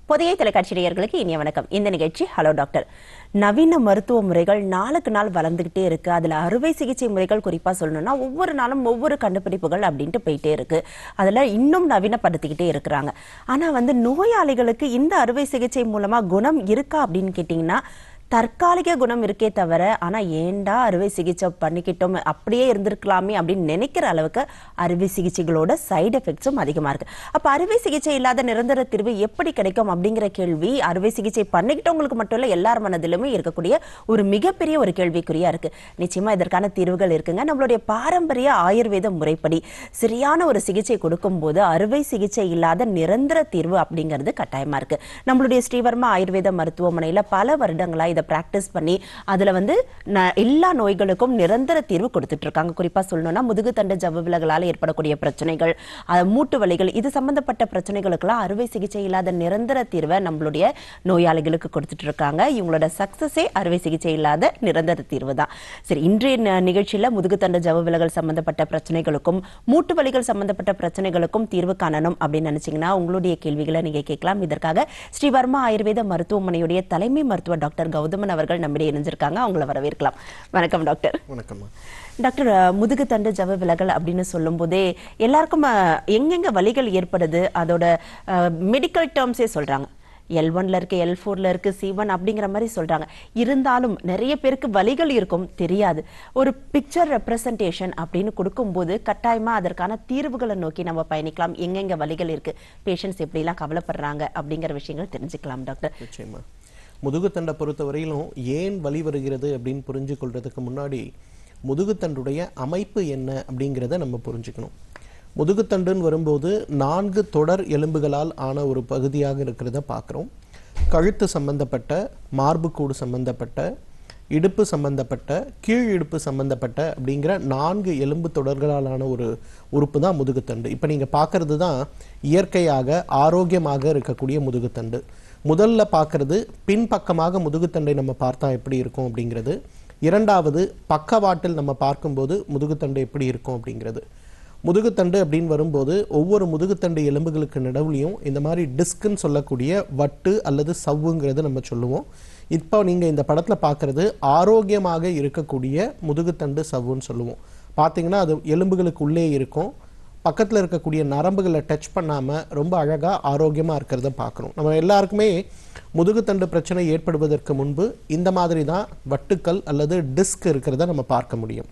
புதிய தொலைக்காட்சி நேயர்களுக்கு இனிய வணக்கம் இந்த நிகழ்ச்சி ஹலோ டாக்டர் நவீன மருத்துவ முறைகள் நாளுக்கு நாள் வளர்ந்துகிட்டே இருக்கு அதுல அறுவை சிகிச்சை முறைகள் குறிப்பா சொல்லணும்னா ஒவ்வொரு நாளும் ஒவ்வொரு கண்டுபிடிப்புகள் அப்படின்ட்டு போயிட்டே இருக்கு அதுல இன்னும் நவீனப்படுத்திக்கிட்டே இருக்கிறாங்க ஆனா வந்து நோயாளிகளுக்கு இந்த அறுவை சிகிச்சை மூலமா குணம் இருக்கா அப்படின்னு கேட்டிங்கன்னா தற்காலிக குணம் இருக்கே தவிர ஆனா ஏன்டா அறுவை சிகிச்சை பண்ணிக்கிட்டோம் அப்படியே இருந்திருக்கலாமே அப்படின்னு நினைக்கிற அளவுக்கு அறுவை சிகிச்சைகளோட சைடு எஃபெக்ட்ஸும் அதிகமா இருக்கு அப்ப அறுவை சிகிச்சை இல்லாத நிரந்தர தீர்வு எப்படி கிடைக்கும் அப்படிங்கிற கேள்வி அறுவை சிகிச்சை பண்ணிக்கிட்டவங்களுக்கு மட்டும் இல்ல எல்லார் மனதிலுமே இருக்கக்கூடிய ஒரு மிகப்பெரிய ஒரு கேள்விக்குறியா இருக்கு நிச்சயமா இதற்கான தீர்வுகள் இருக்குங்க நம்மளுடைய பாரம்பரிய ஆயுர்வேத முறைப்படி சரியான ஒரு சிகிச்சை கொடுக்கும்போது அறுவை சிகிச்சை இல்லாத நிரந்தர தீர்வு அப்படிங்கிறது கட்டாயமா இருக்கு நம்மளுடைய ஸ்ரீவர்மா ஆயுர்வேத மருத்துவமனையில பல வருடங்களா இதை பிராக்டிஸ் பண்ணி அதுல வந்து ந- எல்லா நோய்களுக்கும் நிரந்தர தீர்வு கொடுத்துட்டு இருக்காங்க குறிப்பா சொல்லணும்னா முதுகுத்தண்டு ஜவ்வு விலகலால் ஏற்படக்கூடிய பிரச்சனைகள் அஹ், மூட்டு வலிகள் இது சம்பந்தப்பட்ட பிரச்சனைகளுக்கெல்லாம் அறுவை சிகிச்சை இல்லாத நிரந்தர தீர்வை நம்மளுடைய நோயாளிகளுக்கு கொடுத்துட்டு இருக்காங்க இவங்களோட சக்சஸே அறுவை சிகிச்சை இல்லாத நிரந்தர தீர்வு தான் சரி இன்றைய ந- நிகழ்ச்சியில முதுகுத்தண்டு ஜவ்வு விலகல் சம்பந்தப்பட்ட பிரச்சனைகளுக்கும் மூட்டு வலிகள் சம்பந்தப்பட்ட பிரச்சனைகளுக்கும் தீர்வு காணணும் அப்படின்னு நினைச்சீங்கன்னா உங்களுடைய கேள்விகளை நீங்க கேட்கலாம் இதற்காக ஸ்ரீவர்மா ஆயுர்வேத மருத்துவமனையுடைய தலைமை மருத்துவர் டாக்டர் கௌதமன் அவர்கள் நம்மிடையே இணைஞ்சிருக்காங்க அவங்கள வரவேற்கலாம் வணக்கம் டாக்டர் வணக்கம்மா டாக்டர் அஹ், முதுகுத்தண்டு ஜவ்வு விலகல் அப்படின்னு சொல்லும்போதே எல்லாருக்கும் அஹ், எங்கெங்க வலிகள் ஏற்படுது அதோட மெடிக்கல் டேர்ம்ஸே சொல்றாங்க எல் ஒன்ல இருக்கு எல் ஃபோர்ல இருக்கு சி ஒன் அப்படிங்கிற மாதிரி சொல்றாங்க இருந்தாலும் நிறைய பேருக்கு வலிகள் இருக்கும் தெரியாது ஒரு பிக்சர் ரெப்ரசன்டேஷன் அப்படின்னு கொடுக்கும்போது கட்டாயமா அதற்கான தீர்வுகளை நோக்கி நம்ம பயணிக்கலாம் எங்கெங்க வலிகள் இருக்கு பேஷண்ட்ஸ் எப்படிலாம் கவலைப்படுறாங்க அப்படிங்கிற விஷயங்கள் தெரிஞ்சுக்கலாம் டாக்டர் நிச்சயமா முதுகுத்தண்டை பொறுத்த வரையிலும் ஏன் வலி வருகிறது அப்படின்னு புரிஞ்சு கொள்றதுக்கு முன்னாடி முதுகுத்தண்டுடைய அமைப்பு என்ன அப்படிங்கிறத நம்ம புரிஞ்சுக்கணும் முதுகுத்தண்டுன்னு வரும்போது நான்கு தொடர் எலும்புகளால் ஆன ஒரு பகுதியாக இருக்கிறத பார்க்குறோம் கழுத்து சம்பந்தப்பட்ட மார்புக்கூடு சம்பந்தப்பட்ட இடுப்பு சம்பந்தப்பட்ட கீழ் இடுப்பு சம்பந்தப்பட்ட அப்படிங்கிற நான்கு எலும்பு தொடர்களாலான ஒரு உறுப்பு தான் முதுகுத்தண்டு இப்போ நீங்கள் பார்க்கறது தான் இயற்கையாக ஆரோக்கியமாக இருக்கக்கூடிய முதுகுத்தண்டு முதல்ல பார்க்கறது பின்பக்கமாக முதுகுத்தண்டை நம்ம பார்த்தா எப்படி இருக்கும் அப்படிங்கிறது இரண்டாவது பக்கவாட்டில் நம்ம பார்க்கும்போது முதுகுத்தண்டு எப்படி இருக்கும் அப்படிங்கிறது முதுகுத்தண்டு அப்படின்னு வரும்போது ஒவ்வொரு முதுகுத்தண்டு எலும்புகளுக்கு நடுவுலையும் இந்த மாதிரி டிஸ்க்குன்னு சொல்லக்கூடிய வட்டு அல்லது சவ்வுங்கிறது நம்ம சொல்லுவோம் இப்போ நீங்கள் இந்த படத்தில் பார்க்குறது ஆரோக்கியமாக இருக்கக்கூடிய முதுகுத்தண்டு சவ்வுன்னு சொல்லுவோம் பார்த்தீங்கன்னா அது எலும்புகளுக்கு உள்ளே இருக்கும் பக்கத்தில் இருக்கக்கூடிய நரம்புகளை டச் பண்ணாமல் ரொம்ப அழகாக ஆரோக்கியமாக இருக்கிறத பார்க்குறோம் நம்ம எல்லாருக்குமே முதுகுத்தண்டு பிரச்சனை ஏற்படுவதற்கு முன்பு இந்த மாதிரி தான் வட்டுக்கள் அல்லது டிஸ்க் இருக்கிறத நம்ம பார்க்க முடியும்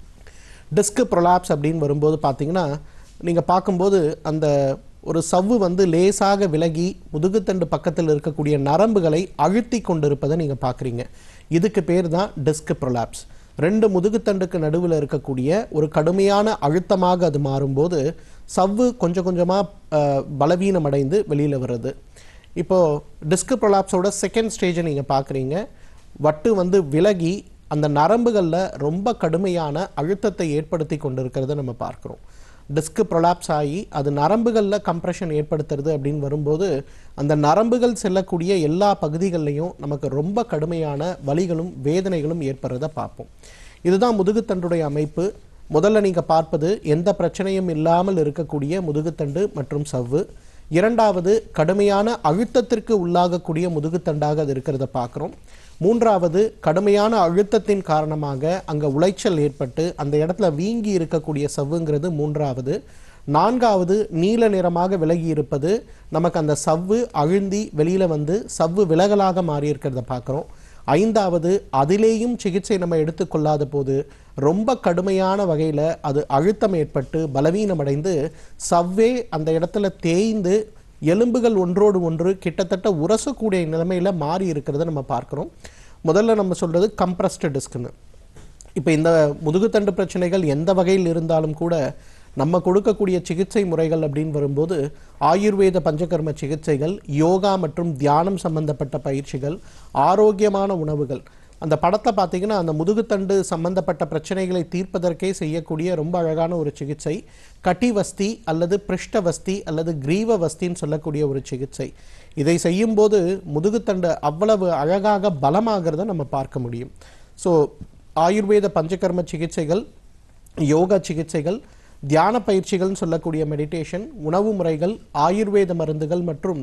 டிஸ்க் ப்ரொலாப்ஸ் அப்படின்னு வரும்போது பார்த்தீங்கன்னா நீங்கள் பார்க்கும்போது அந்த ஒரு சவ்வு வந்து லேசாக விலகி முதுகுத்தண்டு பக்கத்தில் இருக்கக்கூடிய நரம்புகளை அழுத்தி கொண்டிருப்பதை நீங்கள் பார்க்குறீங்க இதுக்கு பேர் தான் டிஸ்க் ப்ரொலாப்ஸ் ரெண்டு முதுகுத்தண்டுக்கு நடுவில் இருக்கக்கூடிய ஒரு கடுமையான அழுத்தமாக அது மாறும்போது சவ்வு கொஞ்சம் கொஞ்சமாக பலவீனமடைந்து வெளியில் வருது இப்போது டிஸ்க் ப்ரொலாப்ஸோட செகண்ட் ஸ்டேஜை நீங்கள் பார்க்குறீங்க வட்டு வந்து விலகி அந்த நரம்புகளில் ரொம்ப கடுமையான அழுத்தத்தை ஏற்படுத்தி கொண்டிருக்கிறத நம்ம பார்க்குறோம் டிஸ்க் ப்ரொலாப்ஸ் ஆகி அது நரம்புகளில் கம்ப்ரெஷன் ஏற்படுத்துறது அப்படின்னு வரும்போது அந்த நரம்புகள் செல்லக்கூடிய எல்லா பகுதிகள்லையும் நமக்கு ரொம்ப கடுமையான வலிகளும் வேதனைகளும் ஏற்படுறத பார்ப்போம் இதுதான் முதுகுத்தண்டுடைய அமைப்பு முதல்ல நீங்கள் பார்ப்பது எந்த பிரச்சனையும் இல்லாமல் இருக்கக்கூடிய முதுகுத்தண்டு மற்றும் சவ்வு இரண்டாவது கடுமையான அழுத்தத்திற்கு உள்ளாகக்கூடிய முதுகுத்தண்டாக அது இருக்கிறத பார்க்குறோம் மூன்றாவது கடுமையான அழுத்தத்தின் காரணமாக அங்கே உளைச்சல் ஏற்பட்டு அந்த இடத்துல வீங்கி இருக்கக்கூடிய சவ்வுங்கிறது மூன்றாவது நான்காவது நீல நிறமாக விலகி இருப்பது நமக்கு அந்த சவ்வு அழுந்தி வெளியில வந்து சவ்வு விலகலாக மாறி இருக்கிறத பார்க்குறோம் ஐந்தாவது அதிலேயும் சிகிச்சை நம்ம எடுத்துக்கொள்ளாத போது ரொம்ப கடுமையான வகையில் அது அழுத்தம் ஏற்பட்டு பலவீனமடைந்து சவ்வே அந்த இடத்துல தேய்ந்து எலும்புகள் ஒன்றோடு ஒன்று கிட்டத்தட்ட உரசக்கூடிய நிலைமையில மாறி இருக்கிறத நம்ம பார்க்குறோம் முதல்ல நம்ம சொல்றது கம்ப்ரஸ்டு டிஸ்க்னு இப்போ இந்த முதுகுத்தண்டு பிரச்சனைகள் எந்த வகையில் இருந்தாலும் கூட நம்ம கொடுக்கக்கூடிய சிகிச்சை முறைகள் அப்படின்னு வரும்போது ஆயுர்வேத பஞ்சகர்ம சிகிச்சைகள் யோகா மற்றும் தியானம் சம்பந்தப்பட்ட பயிற்சிகள் ஆரோக்கியமான உணவுகள் அந்த படத்தை பார்த்தீங்கன்னா அந்த முதுகுத்தண்டு சம்பந்தப்பட்ட பிரச்சனைகளை தீர்ப்பதற்கே செய்யக்கூடிய ரொம்ப அழகான ஒரு சிகிச்சை கட்டிவஸ்தி அல்லது பிருஷ்டவஸ்தி அல்லது கிரீவ வஸ்தின்னு சொல்லக்கூடிய ஒரு சிகிச்சை இதை செய்யும்போது முதுகுத்தண்டு அவ்வளவு அழகாக பலமாகிறத நம்ம பார்க்க முடியும் ஸோ ஆயுர்வேத பஞ்சகர்ம சிகிச்சைகள் யோகா சிகிச்சைகள் தியான பயிற்சிகள்னு சொல்லக்கூடிய மெடிடேஷன் உணவு முறைகள் ஆயுர்வேத மருந்துகள் மற்றும்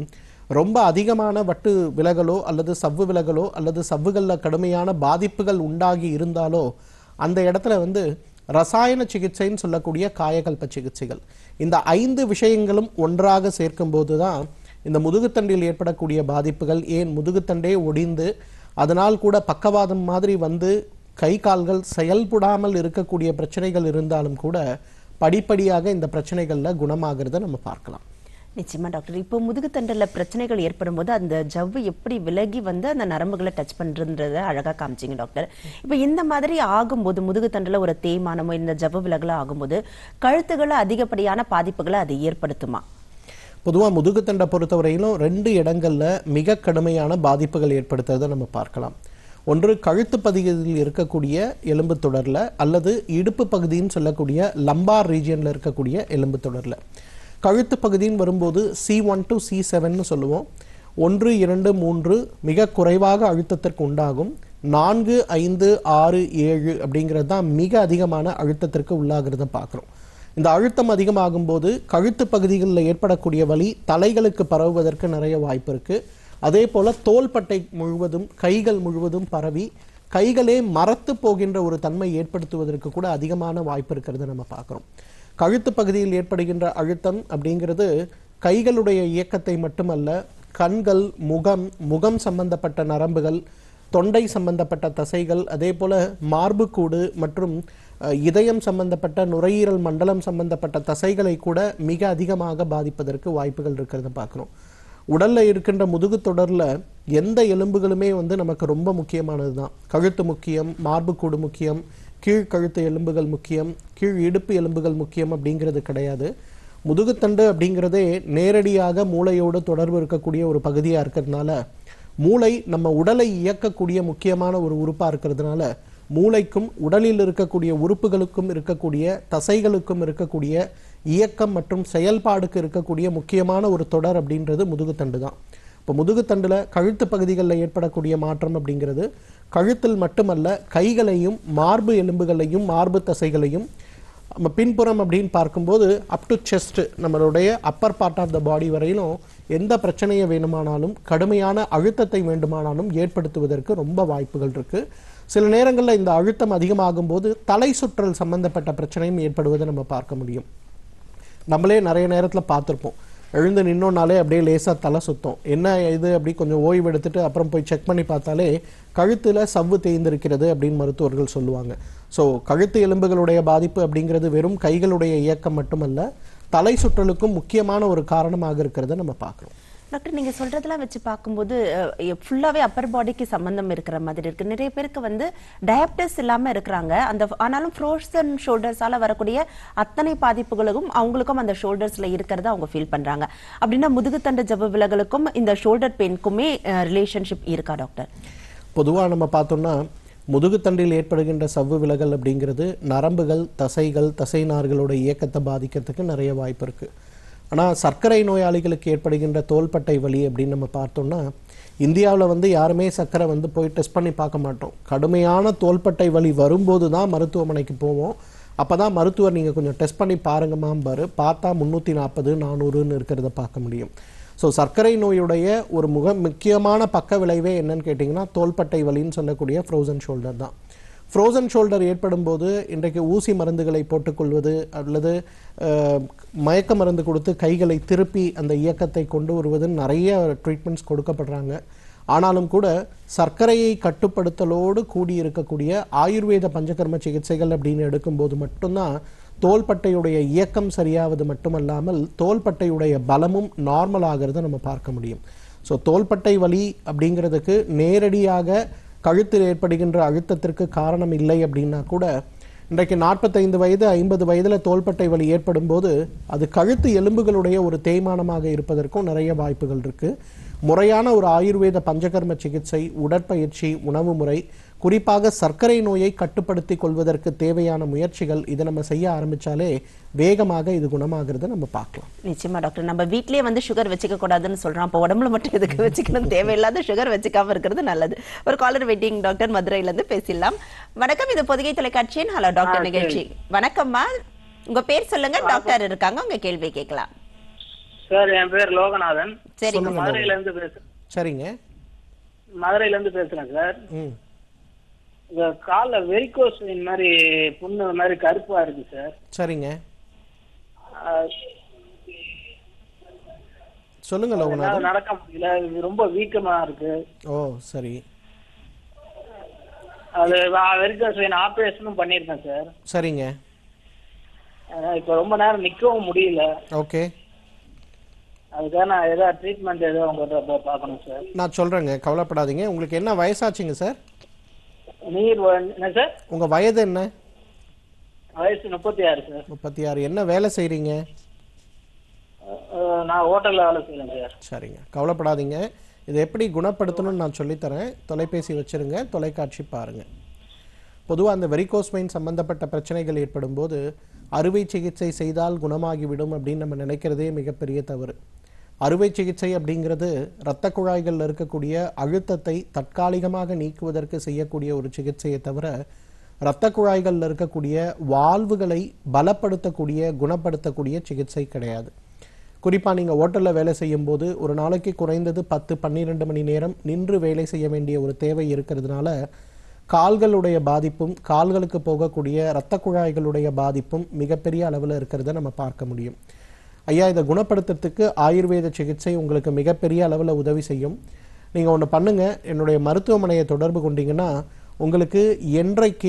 ரொம்ப அதிகமான வட்டு விலகலோ அல்லது சவ்வு விலகலோ அல்லது சவ்வுகளில் கடுமையான பாதிப்புகள் உண்டாகி இருந்தாலோ அந்த இடத்துல வந்து ரசாயன சிகிச்சைன்னு சொல்லக்கூடிய காயகல்ப சிகிச்சைகள் இந்த ஐந்து விஷயங்களும் ஒன்றாக சேர்க்கும்போது தான் இந்த முதுகுத்தண்டில் ஏற்படக்கூடிய பாதிப்புகள் ஏன் முதுகுத்தண்டே ஒடிந்து அதனால் கூட பக்கவாதம் மாதிரி வந்து கை கால்கள் செயல்படாமல் இருக்கக்கூடிய பிரச்சனைகள் இருந்தாலும் கூட படிப்படியாக இந்த பிரச்சனைகள்ல குணமாகிறத நம்ம பார்க்கலாம் நிச்சயமா டாக்டர் இப்போ முதுகுத்தண்டில் பிரச்சனைகள் ஏற்படும் போது அந்த ஜவ்வு எப்படி விலகி வந்து அந்த நரம்புகளை டச் பண்றதுன்றத அழகா காமிச்சிங்க டாக்டர் இப்போ இந்த மாதிரி ஆகும்போது முதுகுத்தண்டில் ஒரு தேய்மானமோ இந்த ஜவ்வு விலகலோ ஆகும்போது கழுத்துகளை அதிகப்படியான பாதிப்புகளை அது ஏற்படுத்துமா பொதுவா முதுகுத்தண்டை பொறுத்தவரையிலும் ரெண்டு இடங்கள்ல மிக கடுமையான பாதிப்புகள் ஏற்படுத்துறதை நம்ம பார்க்கலாம் ஒன்று கழுத்து பகுதியில் இருக்கக்கூடிய எலும்பு தொடர்ல அல்லது இடுப்பு பகுதின்னு சொல்லக்கூடிய லம்பார் ரீஜியன்ல இருக்கக்கூடிய எலும்பு தொடர்ல கழுத்து பகுதின்னு வரும்போது சி ஒன் டு சி செவன்னு சொல்லுவோம் ஒன்று இரண்டு மூன்று மிக குறைவாக அழுத்தத்திற்கு உண்டாகும் நான்கு ஐந்து ஆறு ஏழு அப்படிங்கிறது தான் மிக அதிகமான அழுத்தத்திற்கு உள்ளாகிறத பார்க்குறோம் இந்த அழுத்தம் அதிகமாகும் போது கழுத்து பகுதிகளில் ஏற்படக்கூடிய வலி தலைகளுக்கு பரவுவதற்கு நிறைய வாய்ப்பு இருக்கு அதே போல தோள்பட்டை முழுவதும் கைகள் முழுவதும் பரவி கைகளே மரத்து போகின்ற ஒரு தன்மை ஏற்படுத்துவதற்கு கூட அதிகமான வாய்ப்பு இருக்கிறத நம்ம பார்க்குறோம் கழுத்து பகுதியில் ஏற்படுகின்ற அழுத்தம் அப்படிங்கிறது கைகளுடைய இயக்கத்தை மட்டுமல்ல கண்கள் முகம் முகம் சம்பந்தப்பட்ட நரம்புகள் தொண்டை சம்பந்தப்பட்ட தசைகள் அதே போல மார்புக்கூடு மற்றும் அஹ், இதயம் சம்பந்தப்பட்ட நுரையீரல் மண்டலம் சம்பந்தப்பட்ட தசைகளை கூட மிக அதிகமாக பாதிப்பதற்கு வாய்ப்புகள் இருக்கிறத பார்க்குறோம் உடல்ல இருக்கின்ற முதுகு தொடர்ல எந்த எலும்புகளுமே வந்து நமக்கு ரொம்ப முக்கியமானது தான் கழுத்து முக்கியம் மார்புக்கூடு முக்கியம் கீழ் கழுத்து எலும்புகள் முக்கியம் கீழ் இடுப்பு எலும்புகள் முக்கியம் அப்படிங்கிறது கிடையாது முதுகுத்தண்டு அப்படிங்கிறதே நேரடியாக மூளையோடு தொடர்பு இருக்கக்கூடிய ஒரு பகுதியா இருக்கிறதுனால மூளை நம்ம உடலை இயக்கக்கூடிய முக்கியமான ஒரு உறுப்பா இருக்கிறதுனால மூளைக்கும் உடலில் இருக்கக்கூடிய உறுப்புகளுக்கும் இருக்கக்கூடிய தசைகளுக்கும் இருக்கக்கூடிய இயக்கம் மற்றும் செயல்பாடுக்கு இருக்கக்கூடிய முக்கியமான ஒரு தொடர் அப்படின்றது முதுகுத்தண்டு தான் இப்போ முதுகுத்தண்டுல கழுத்து பகுதிகளில் ஏற்படக்கூடிய மாற்றம் அப்படிங்கிறது கழுத்தில் மட்டுமல்ல கைகளையும் மார்பு எலும்புகளையும் மார்பு தசைகளையும் நம்ம பின்புறம் அப்படின்னு பார்க்கும்போது அப் டு செஸ்ட் நம்மளுடைய upper part of the body வரையிலும் எந்த பிரச்சனையை வேணுமானாலும் கடுமையான அழுத்தத்தை வேண்டுமானாலும் ஏற்படுத்துவதற்கு ரொம்ப வாய்ப்புகள் இருக்கு சில நேரங்களில் இந்த அழுத்தம் அதிகமாகும் போது தலை சுற்றல் சம்பந்தப்பட்ட பிரச்சனையும் ஏற்படுவதை நம்ம பார்க்க முடியும் நம்மளே நிறைய நேரத்தில் பார்த்துருப்போம் எழுந்து நின்னோனாலே அப்படியே லேசாக தலை சுத்தம் என்ன இது அப்படி கொஞ்சம் ஓய்வு எடுத்துட்டு அப்புறம் போய் செக் பண்ணி பார்த்தாலே கழுத்தில் சவ்வு தேய்ந்திருக்கிறது அப்படின்னு மருத்துவர்கள் சொல்லுவாங்க ஸோ கழுத்து எலும்புகளுடைய பாதிப்பு அப்படிங்கிறது வெறும் கைகளுடைய இயக்கம் மட்டுமல்ல தலை சுற்றலுக்கும் முக்கியமான ஒரு காரணமாக இருக்கிறத நம்ம பார்க்குறோம் டாக்டர் நீங்க சொல்றதெல்லாம் வச்சு பார்க்கும்போது ஃபுல்லாவே அப்பர் பாடிக்கு சம்பந்தம் இருக்கிற மாதிரி இருக்கு நிறைய பேருக்கு வந்து டயபிட்டிஸ் இல்லாம இருக்கிறாங்க அந்த ஆனாலும் ஃப்ரோசன் ஷோல்டர்ஸால வரக்கூடிய அத்தனை பாதிப்புகளுக்கும் அவங்களுக்கும் அந்த ஷோல்டர்ஸ்ல இருக்கிறத அவங்க ஃபீல் பண்றாங்க அப்படின்னா முதுகுத்தண்டு ஜவ்வு விலகலுக்கும் இந்த ஷோல்டர் பெயினுக்குமே ரிலேஷன்ஷிப் இருக்கா டாக்டர் பொதுவாக நம்ம பார்த்தோம்னா முதுகுத்தண்டில் ஏற்படுகின்ற சவ்வு விலகல் அப்படிங்கிறது நரம்புகள் தசைகள் தசை நார்களோட இயக்கத்தை பாதிக்கிறதுக்கு நிறைய வாய்ப்பு இருக்கு ஆனால் சர்க்கரை நோயாளிகளுக்கு ஏற்படுகின்ற தோள்பட்டை வலி அப்படின்னு நம்ம பார்த்தோம்னா இந்தியாவில் வந்து யாருமே சர்க்கரை வந்து போய் டெஸ்ட் பண்ணி பார்க்க மாட்டோம் கடுமையான தோள்பட்டை வலி வரும்போது தான் மருத்துவமனைக்கு போவோம் அப்போ தான் மருத்துவர் நீங்கள் கொஞ்சம் டெஸ்ட் பண்ணி பாருங்கம்மாம்பாரு பார்த்தா முந்நூற்றி நாற்பது நானூறுன்னு இருக்கிறத பார்க்க முடியும் ஸோ சர்க்கரை நோயுடைய ஒரு முக முக்கியமான பக்க விளைவே என்னன்னு கேட்டிங்கன்னா தோள்பட்டை வலின்னு சொல்லக்கூடிய ஃப்ரோசன் ஷோல்டர் தான் ஃப்ரோசன் ஷோல்டர் ஏற்படும் போது இன்றைக்கு ஊசி மருந்துகளை போட்டுக்கொள்வது அல்லது அஹ், மயக்க மருந்து கொடுத்து கைகளை திருப்பி அந்த இயக்கத்தை கொண்டு வருவதுன்னு நிறைய ட்ரீட்மெண்ட்ஸ் கொடுக்கப்படுறாங்க ஆனாலும் கூட சர்க்கரையை கட்டுப்படுத்தலோடு கூடி இருக்கக்கூடிய ஆயுர்வேத பஞ்சகர்ம சிகிச்சைகள் அப்படின்னு எடுக்கும்போது மட்டும்தான் தோள்பட்டையுடைய இயக்கம் சரியாவது மட்டுமல்லாமல் தோள்பட்டையுடைய பலமும் நார்மல் ஆகிறத நம்ம பார்க்க முடியும் ஸோ தோள்பட்டை வலி அப்படிங்கிறதுக்கு நேரடியாக கழுத்தில் ஏற்படுகின்ற அழுத்தத்திற்கு காரணம் இல்லை அப்படின்னா கூட இன்றைக்கு நாற்பத்தைந்து வயது ஐம்பது வயதில் தோள்பட்டை வலி ஏற்படும் போது அது கழுத்து எலும்புகளுடைய ஒரு தேய்மானமாக இருப்பதற்கும் நிறைய வாய்ப்புகள் இருக்கு முறையான ஒரு ஆயுர்வேத பஞ்சகர்ம சிகிச்சை உடற்பயிற்சி உணவு முறை குறிப்பாக சர்க்கரை நோயை கட்டுப்படுத்திக் கொள்வதற்கு தேவையான முயற்சிகள் இதை நம்ம செய்ய ஆரம்பிச்சாலே வேகமாக இது குணமாகிறத நம்ம பார்க்கலாம் நிச்சயமா டாக்டர் நம்ம வீட்லயே வந்து சுகர் வச்சுக்க கூடாதுன்னு சொல்றோம் அப்போ உடம்புல மட்டும் எதுக்கு வச்சுக்கணும் தேவையில்லாத சுகர் வச்சுக்காம இருக்கிறது நல்லது ஒரு காலர் வெயிட்டிங் டாக்டர் மதுரையில இருந்து பேசிடலாம் வணக்கம் இது பொதிகை தொலைக்காட்சியின் ஹலோ டாக்டர் நிகழ்ச்சி வணக்கம்மா உங்க பேர் சொல்லுங்க டாக்டர் இருக்காங்க உங்க கேள்வி கேட்கலாம் சார் என் பேர் லோகநாதன் சரிங்க சொல்லுங்க மதுரையில இருந்து பேசுறேன் சரிங்க மதுரையில இருந்து பேசுறேன் சார் ம் இந்த கால்ல வெரிகோஸ் வெயின் மாதிரி புண்ணு மாதிரி கருப்பா இருக்கு சார் சரிங்க அஹ், சொல்லுங்க லோகநாதன் என்னால நடக்க முடியல இது ரொம்ப வீக்கமா இருக்கு ஓ சரி அது வெரிகோஸ் வெயின் ஆபரேஷனும் பண்ணியிருக்கேன் சார் சரிங்க அஹ், இப்ப ரொம்ப நேரம் நிக்கவும் முடியல ஓகே அதுக்காக நான் ஏதாவது ட்ரீட்மெண்ட் ஏதாவது உங்கள்கிட்ட பா- பார்க்கணும் சார் நான் சொல்கிறேங்க கவலைப்படாதீங்க உங்களுக்கு என்ன வயசாச்சுங்க சார் நீர் வ- என்ன சார் உங்கள் வயது என்ன வயசு முப்பத்தி ஆறு சார் முப்பத்தி ஆறு என்ன வேலை செய்கிறீங்க அஹ், நான் ஹோட்டல்ல வேலை செய்யறேன் சார் சரிங்க கவலைப்படாதீங்க இதை எப்படி குணப்படுத்தணும்னு நான் சொல்லித்தரேன் தொலைபேசி வச்சிருங்க தொலைக்காட்சி பாருங்கள் பொதுவாக அந்த வெரிகோஸ் வெயின் சம்பந்தப்பட்ட பிரச்சனைகள் ஏற்படும் போது அறுவை சிகிச்சை செய்தால் குணமாகிவிடும் அப்படின்னு நம்ம நினைக்கிறதே மிகப்பெரிய தவறு அறுவை சிகிச்சை அப்படிங்கிறது இரத்த குழாய்களில் இருக்கக்கூடிய அழுத்தத்தை தற்காலிகமாக நீக்குவதற்கு செய்யக்கூடிய ஒரு சிகிச்சையை தவிர இரத்த குழாய்களில் இருக்கக்கூடிய வால்வுகளை பலப்படுத்தக்கூடிய குணப்படுத்தக்கூடிய சிகிச்சை கிடையாது குறிப்பாக நீங்கள் ஹோட்டலில் வேலை செய்யும்போது ஒரு நாளைக்கு குறைந்தது பத்து பன்னிரெண்டு மணி நேரம் நின்று வேலை செய்ய வேண்டிய ஒரு தேவை இருக்கிறதுனால கால்களுடைய பாதிப்பும் கால்களுக்கு போகக்கூடிய இரத்த குழாய்களுடைய பாதிப்பும் மிகப்பெரிய அளவில் இருக்கிறத நம்ம பார்க்க முடியும் ஐயா இதை குணப்படுத்துறதுக்கு ஆயுர்வேத சிகிச்சை உங்களுக்கு மிகப்பெரிய அளவில் உதவி செய்யும் நீங்கள் ஒன்று பண்ணுங்க என்னுடைய மருத்துவமனையை தொடர்பு கொண்டீங்கன்னா உங்களுக்கு என்றைக்கு